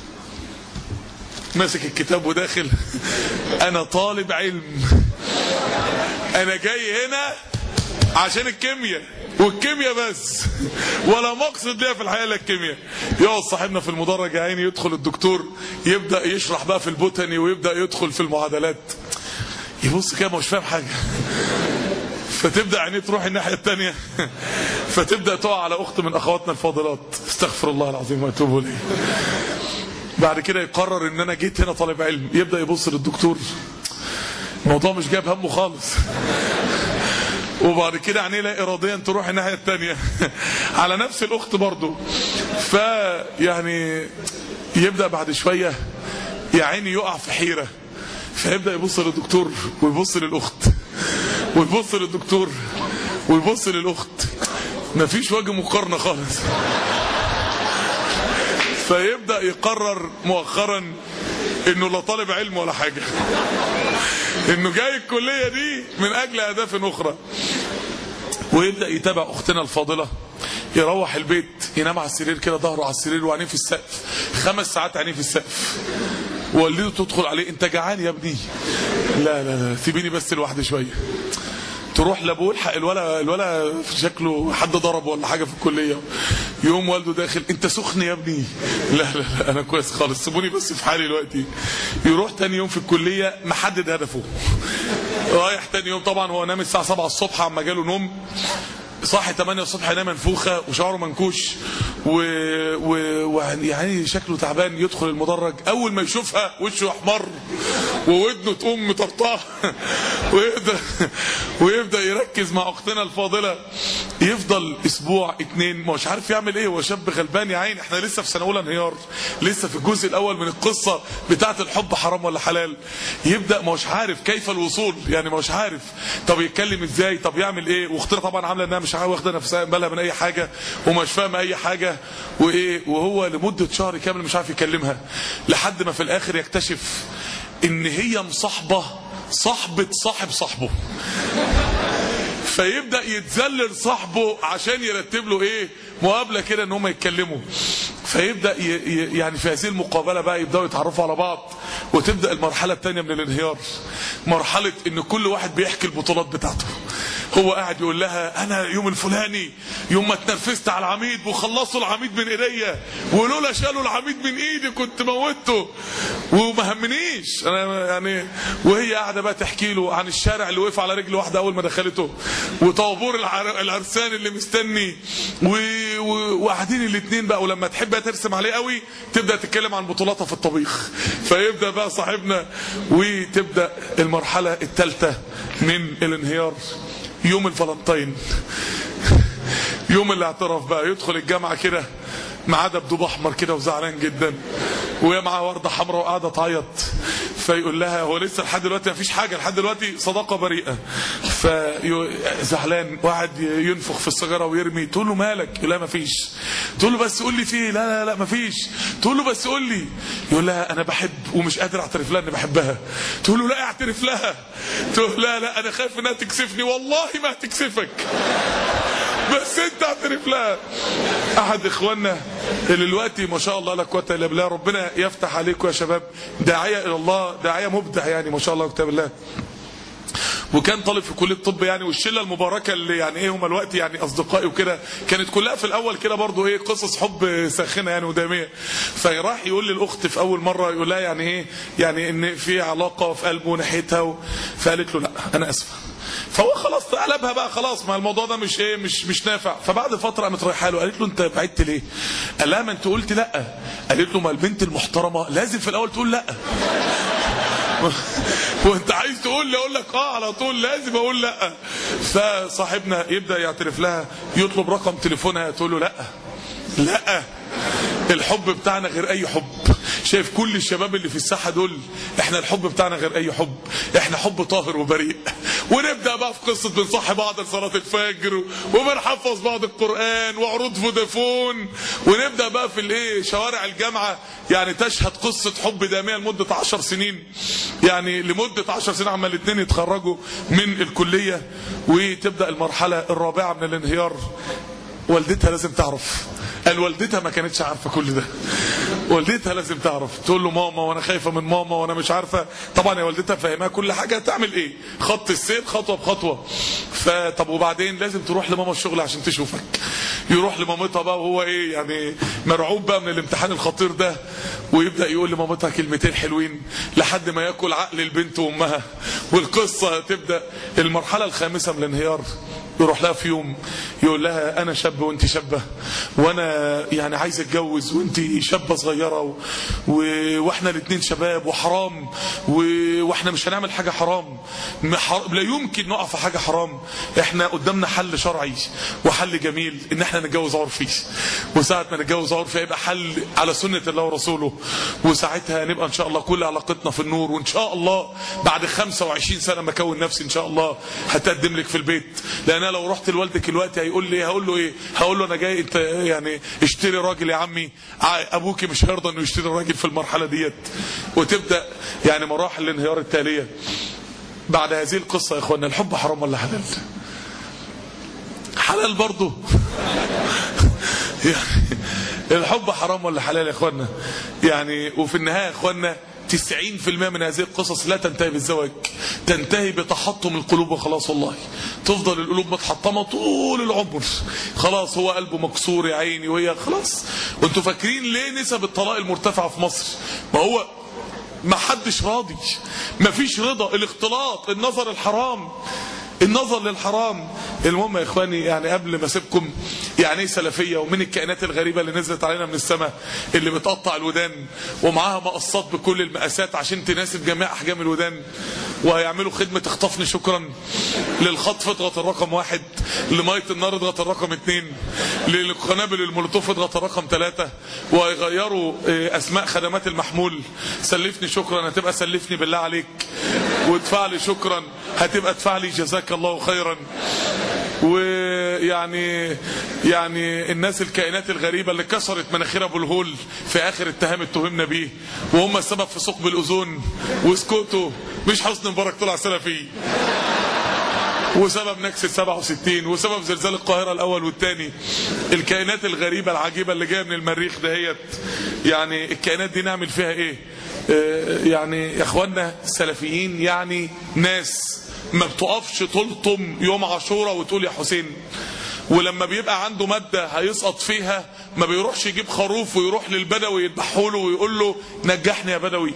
ماسك الكتاب وداخل انا طالب علم انا جاي هنا عشان الكيمياء والكيمياء بس ولا مقصد ليا في الحياه الا الكيمياء يقعد صاحبنا في المدرج يا عيني يدخل الدكتور يبدا يشرح بقى في البوتاني ويبدا يدخل في المعادلات يبص كده مش فاهم حاجه فتبدا عينيه تروح الناحيه الثانيه فتبدا تقع على اخت من اخواتنا الفاضلات استغفر الله العظيم واتوب اليه بعد كده يقرر ان انا جيت هنا طالب علم يبدا يبص للدكتور الموضوع مش جايب همه خالص وبعد كده عينيه لا اراديا تروح الناحيه الثانيه على نفس الاخت برضه فيعني يبدا بعد شويه يا عيني يقع في حيره فيبدا يبص للدكتور ويبص للاخت ويبص للدكتور ويبص للاخت مفيش وجه مقارنه خالص فيبدا يقرر مؤخرا انه لا طالب علم ولا حاجه انه جاي الكليه دي من اجل اهداف اخرى ويبدا يتابع اختنا الفاضله يروح البيت ينام على السرير كده ظهره على السرير وعينيه في السقف خمس ساعات عينيه في السقف والدته تدخل عليه انت جعان يا ابني لا لا لا سيبيني بس لوحدي شويه تروح لابوه الحق الولا الولا شكله حد ضربه ولا حاجه في الكليه يوم والده داخل انت سخن يا ابني لا لا لا انا كويس خالص سيبوني بس في حالي دلوقتي يروح تاني يوم في الكليه محدد هدفه رايح تاني يوم طبعا هو نام الساعه 7 الصبح عما جاله نوم صاحي 8 الصبح ينام منفوخه وشعره منكوش و... و... ويعني شكله تعبان يدخل المدرج اول ما يشوفها وشه احمر وودنه تقوم مطرطاه ويبدا ويبدا يركز مع اختنا الفاضله يفضل اسبوع اتنين مش عارف يعمل ايه هو شاب غلبان يا عيني احنا لسه في سنه اولى انهيار لسه في الجزء الاول من القصه بتاعه الحب حرام ولا حلال يبدا مش عارف كيف الوصول يعني مش عارف طب يتكلم ازاي طب يعمل ايه واختنا طبعا عامله انها مش واخده نفسها بالها من اي حاجه ومش فاهمه اي حاجه وايه وهو لمده شهر كامل مش عارف يكلمها لحد ما في الاخر يكتشف ان هي مصاحبه صاحبه صاحب صاحبه فيبدا يتذلل صاحبه عشان يرتب له ايه مقابله كده ان هم يتكلموا فيبدا ي... ي... يعني في هذه المقابله بقى يبداوا يتعرفوا على بعض وتبدا المرحله الثانيه من الانهيار مرحله ان كل واحد بيحكي البطولات بتاعته هو قاعد يقول لها انا يوم الفلاني يوم ما اتنرفزت على العميد وخلصوا العميد من ايديا ولولا شالوا العميد من ايدي كنت موته وما همنيش انا يعني وهي قاعده بقى تحكي له عن الشارع اللي وقف على رجل واحده اول ما دخلته وطابور العر- العرسان اللي مستني و- و- وقاعدين الاثنين بقى ولما تحب بقى ترسم عليه قوي تبدا تتكلم عن بطولاتها في الطبيخ فيبدا بقى صاحبنا وتبدا المرحله الثالثه من الانهيار يوم الفالنتين يوم الاعتراف بقى يدخل الجامعه كده معاه دبدوب احمر كده وزعلان جدا وهي معاه ورده حمراء وقاعده تعيط فيقول لها هو لسه لحد دلوقتي مفيش حاجه لحد دلوقتي صداقه بريئه فزعلان وقعد ينفخ في السيجاره ويرمي تقول له مالك يقول لها مفيش تقول له بس قول لي فيه لا لا لا مفيش تقول له بس قول لي يقول لها انا بحب ومش قادر اعترف لها اني بحبها تقول له لا اعترف لها تقول لا لا انا خايف انها تكسفني والله ما هتكسفك بس انت اعترف لها احد اخواننا اللي دلوقتي ما شاء الله لا قوه الا بالله ربنا يفتح عليكم يا شباب داعيه الى الله داعيه مبدع يعني ما شاء الله كتاب الله وكان طالب في كليه الطب يعني والشله المباركه اللي يعني ايه هم الوقت يعني اصدقائي وكده كانت كلها في الاول كده برضو ايه قصص حب ساخنه يعني وداميه فراح يقول للاخت في اول مره يقول لها يعني ايه يعني ان في علاقه في قلبه ناحيتها و... فقالت له لا انا اسفه فهو خلاص قلبها بقى خلاص ما الموضوع ده مش ايه مش مش نافع فبعد فتره قامت رايحه له قالت له انت بعدت ليه؟ قال لها ما انت قلت لا قالت له ما البنت المحترمه لازم في الاول تقول لا وانت عايز تقول لي اقول لك اه على طول لازم اقول لا فصاحبنا يبدا يعترف لها يطلب رقم تليفونها تقول له لا لا الحب بتاعنا غير اي حب شايف كل الشباب اللي في الساحه دول احنا الحب بتاعنا غير اي حب احنا حب طاهر وبريء ونبدا بقى في قصه بنصحي بعض لصلاه الفجر وبنحفظ بعض القران وعروض فودافون ونبدا بقى في الايه شوارع الجامعه يعني تشهد قصه حب داميه لمده عشر سنين يعني لمده عشر سنين عمال الاثنين يتخرجوا من الكليه وتبدا المرحله الرابعه من الانهيار والدتها لازم تعرف قال والدتها ما كانتش عارفه كل ده والدتها لازم تعرف تقول له ماما وانا خايفه من ماما وانا مش عارفه طبعا يا والدتها فاهمها كل حاجه تعمل ايه خط السير خطوه بخطوه فطب وبعدين لازم تروح لماما الشغل عشان تشوفك يروح لمامتها بقى وهو ايه يعني مرعوب بقى من الامتحان الخطير ده ويبدا يقول لمامتها كلمتين حلوين لحد ما ياكل عقل البنت وامها والقصه تبدا المرحله الخامسه من الانهيار يروح لها في يوم يقول لها انا شاب وانت شابه وانا يعني عايز اتجوز وانت شابه صغيره و... و... واحنا الاثنين شباب وحرام و... واحنا مش هنعمل حاجه حرام مح... لا يمكن نقع في حاجه حرام احنا قدامنا حل شرعي وحل جميل ان احنا نتجوز عرفي وساعه ما نتجوز عرفي هيبقى حل على سنه الله ورسوله وساعتها نبقى ان شاء الله كل علاقتنا في النور وان شاء الله بعد 25 سنه ما اكون نفسي ان شاء الله هتقدم لك في البيت لان انا لو رحت لوالدك دلوقتي هيقول لي هقول له ايه هقول له انا جاي انت يعني اشتري راجل يا عمي ابوكي مش هيرضى انه يشتري راجل في المرحله ديت وتبدا يعني مراحل الانهيار التاليه بعد هذه القصه يا اخوانا الحب حرام ولا حلال حلال برضه يعني الحب حرام ولا حلال يا اخوانا يعني وفي النهايه يا اخوانا 90% من هذه القصص لا تنتهي بالزواج تنتهي بتحطم القلوب وخلاص والله تفضل القلوب متحطمه طول العمر خلاص هو قلبه مكسور يا عيني وهي خلاص وانتوا فاكرين ليه نسب الطلاق المرتفعه في مصر ما هو ما حدش راضي ما فيش رضا الاختلاط النظر الحرام النظر للحرام المهم يا اخواني يعني قبل ما اسيبكم يعني ايه سلفيه ومن الكائنات الغريبه اللي نزلت علينا من السماء اللي بتقطع الودان ومعاها مقصات بكل المقاسات عشان تناسب جميع احجام الودان وهيعملوا خدمه اخطفني شكرا للخطف اضغط الرقم واحد لميه النار اضغط الرقم اثنين للقنابل المولوتوف اضغط الرقم ثلاثه وهيغيروا اسماء خدمات المحمول سلفني شكرا هتبقى سلفني بالله عليك وادفع لي شكرا هتبقى ادفع لي جزاك الله خيرا ويعني يعني الناس الكائنات الغريبه اللي كسرت مناخير ابو الهول في اخر اتهام اتهمنا بيه وهم السبب في ثقب الاوزون واسكتوا مش حسن مبارك طلع سلفي وسبب نكسة 67 وسبب زلزال القاهرة الأول والثاني الكائنات الغريبة العجيبة اللي جاية من المريخ دهيت يعني الكائنات دي نعمل فيها ايه اه يعني يا اخوانا السلفيين يعني ناس ما بتقفش تلطم يوم عاشوراء وتقول يا حسين ولما بيبقى عنده مادة هيسقط فيها ما بيروحش يجيب خروف ويروح للبدوي يذبحه له ويقول له نجحني يا بدوي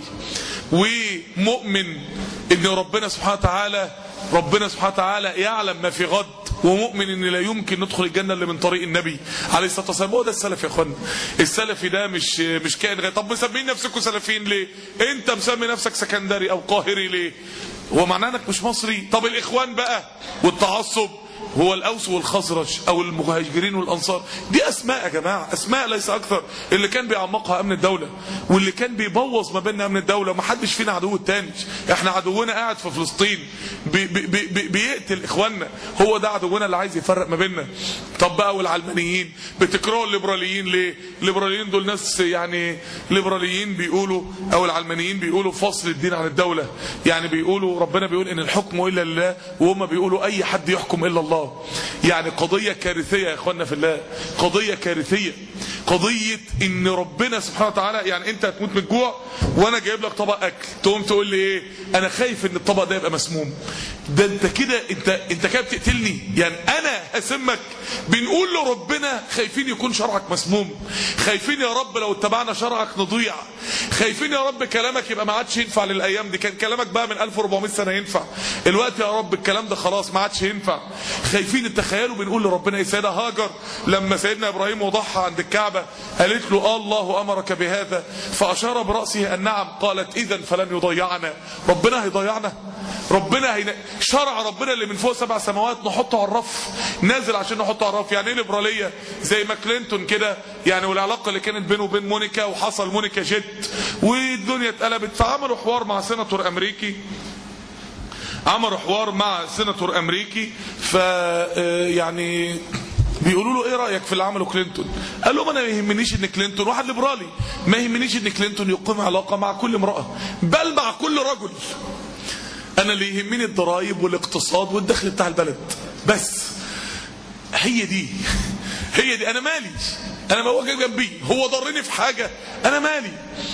ومؤمن ان ربنا سبحانه وتعالى ربنا سبحانه وتعالى يعلم ما في غد ومؤمن ان لا يمكن ندخل الجنه الا من طريق النبي عليه الصلاه والسلام هو ده السلف يا اخوانا السلفي ده مش مش كائن غير طب مسمين نفسكم سلفيين ليه انت مسمي نفسك سكندري او قاهري ليه هو معناه انك مش مصري طب الاخوان بقى والتعصب هو الاوس والخزرج او المهاجرين والانصار دي اسماء يا جماعه اسماء ليس اكثر اللي كان بيعمقها امن الدوله واللي كان بيبوظ ما بيننا امن الدوله ما حدش فينا عدو التاني احنا عدونا قاعد في فلسطين بي بي بي بيقتل اخواننا هو ده عدونا اللي عايز يفرق ما بيننا طب بقى والعلمانيين بتكرهوا الليبراليين ليه الليبراليين دول ناس يعني ليبراليين بيقولوا او العلمانيين بيقولوا فصل الدين عن الدوله يعني بيقولوا ربنا بيقول ان الحكم الا لله وهم بيقولوا اي حد يحكم الا الله يعني قضية كارثية يا اخوانا في الله قضية كارثية قضية ان ربنا سبحانه وتعالى يعني انت هتموت من الجوع وانا جايب لك طبق اكل تقوم تقول لي ايه انا خايف ان الطبق ده يبقى مسموم ده انت كده انت انت كده بتقتلني يعني انا هسمك بنقول لربنا خايفين يكون شرعك مسموم خايفين يا رب لو اتبعنا شرعك نضيع خايفين يا رب كلامك يبقى ما عادش ينفع للايام دي كان كلامك بقى من 1400 سنه ينفع الوقت يا رب الكلام ده خلاص ما عادش ينفع خايفين تخيلوا بنقول لربنا ايه سيدة هاجر لما سيدنا ابراهيم وضحى عند الكعبة قالت له الله امرك بهذا فاشار برأسه النعم قالت اذا فلن يضيعنا ربنا هيضيعنا ربنا هين... شرع ربنا اللي من فوق سبع سماوات نحطه على الرف نازل عشان نحطه على الرف يعني ايه ليبراليه زي ما كلينتون كده يعني والعلاقه اللي كانت بينه وبين مونيكا وحصل مونيكا جت والدنيا اتقلبت فعملوا حوار مع سيناتور امريكي عملوا حوار مع سيناتور امريكي ف يعني بيقولوا له ايه رايك في اللي عمله كلينتون قال لهم انا ما يهمنيش ان كلينتون واحد ليبرالي ما يهمنيش ان كلينتون يقيم علاقه مع كل امراه بل مع كل رجل انا اللي يهمني الضرائب والاقتصاد والدخل بتاع البلد بس هي دي هي دي انا مالي انا ما هو جاي جنبي هو ضرني في حاجه انا مالي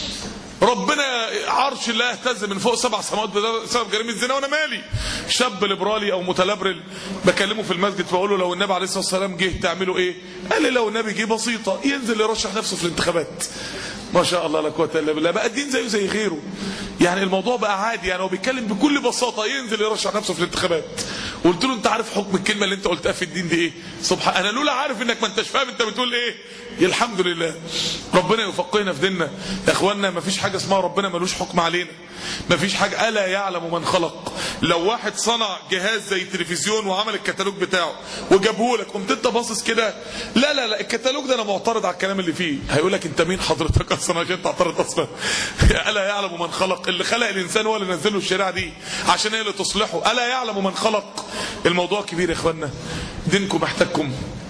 ربنا عرش الله اهتز من فوق سبع سماوات بسبب جريمه الزنا وانا مالي شاب ليبرالي او متلبرل بكلمه في المسجد بقول له لو النبي عليه الصلاه والسلام جه تعملوا ايه قال لي لو النبي جه بسيطه ينزل يرشح نفسه في الانتخابات ما شاء الله لا قوه الا بالله بقى الدين زيه زي غيره يعني الموضوع بقى عادي يعني هو بيتكلم بكل بساطه ينزل يرشح نفسه في الانتخابات قلت له انت عارف حكم الكلمه اللي انت قلتها في الدين دي ايه سبحان انا لولا عارف انك ما انتش فاهم انت بتقول ايه الحمد لله ربنا يفقهنا في ديننا يا اخوانا ما فيش حاجه اسمها ربنا ملوش حكم علينا ما فيش حاجه الا يعلم من خلق لو واحد صنع جهاز زي تلفزيون وعمل الكتالوج بتاعه وجابه لك قمت انت باصص كده لا لا لا الكتالوج ده انا معترض على الكلام اللي فيه هيقول لك انت مين حضرتك اصلا عشان تعترض اصلا الا يعلم من خلق اللي خلق الانسان هو اللي نزل له الشريعه دي عشان هي اللي تصلحه الا يعلم من خلق الموضوع كبير يا اخوانا دينكم محتاجكم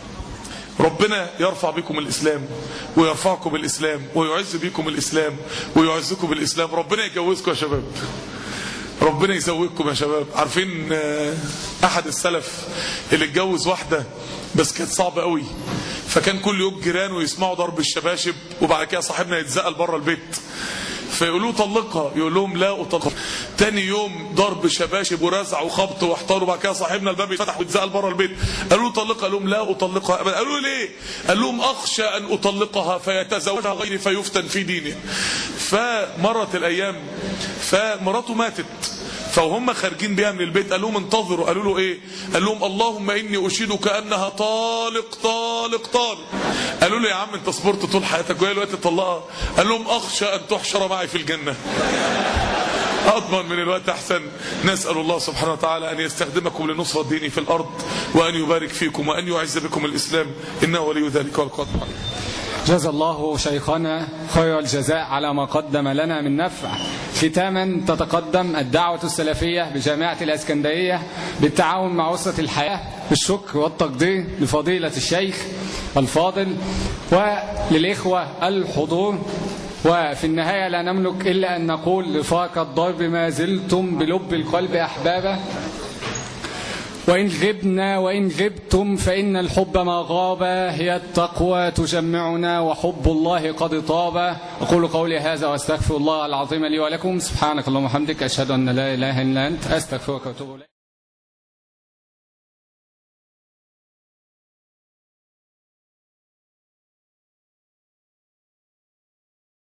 ربنا يرفع بكم الإسلام ويرفعكم بالإسلام ويعز بكم الإسلام ويعزكم بالإسلام ربنا يجوزكم يا شباب ربنا يزوجكم يا شباب عارفين أحد السلف اللي اتجوز واحدة بس كانت صعبة قوي فكان كل يوم جيرانه يسمعوا ضرب الشباشب وبعد كده صاحبنا يتزقل بره البيت فيقولوا طلقها يقول لهم لا اطلقها تاني يوم ضرب شباشب ورزع وخبط واحتار وبعد كده صاحبنا الباب يفتح ويتزقل بره البيت قالوا له طلقها قال لهم لا اطلقها ابدا قالوا له ليه قال لهم اخشى ان اطلقها فيتزوجها غيري فيفتن في دينه فمرت الايام فمراته ماتت فهم خارجين بيها من البيت قال لهم انتظروا قالوا له ايه قال لهم اللهم اني اشهدك انها طالق طالق طالق قالوا له يا عم انت صبرت طول حياتك وهي الوقت تطلقها قال لهم اخشى ان تحشر معي في الجنه أضمن من الوقت أحسن نسأل الله سبحانه وتعالى أن يستخدمكم لنصرة ديني في الأرض وأن يبارك فيكم وأن يعز بكم الإسلام إنه ولي ذلك والقادر عليه جزا الله شيخنا خير الجزاء على ما قدم لنا من نفع ختاما تتقدم الدعوة السلفية بجامعة الأسكندرية بالتعاون مع أسرة الحياة بالشكر والتقدير لفضيلة الشيخ الفاضل وللإخوة الحضور وفي النهاية لا نملك إلا أن نقول لفاق الضرب ما زلتم بلب القلب أحبابا وإن غبنا وإن غبتم فإن الحب ما غاب هي التقوى تجمعنا وحب الله قد طاب أقول قولي هذا وأستغفر الله العظيم لي ولكم سبحانك اللهم وبحمدك أشهد أن لا إله إلا أنت أستغفرك وأتوب إليك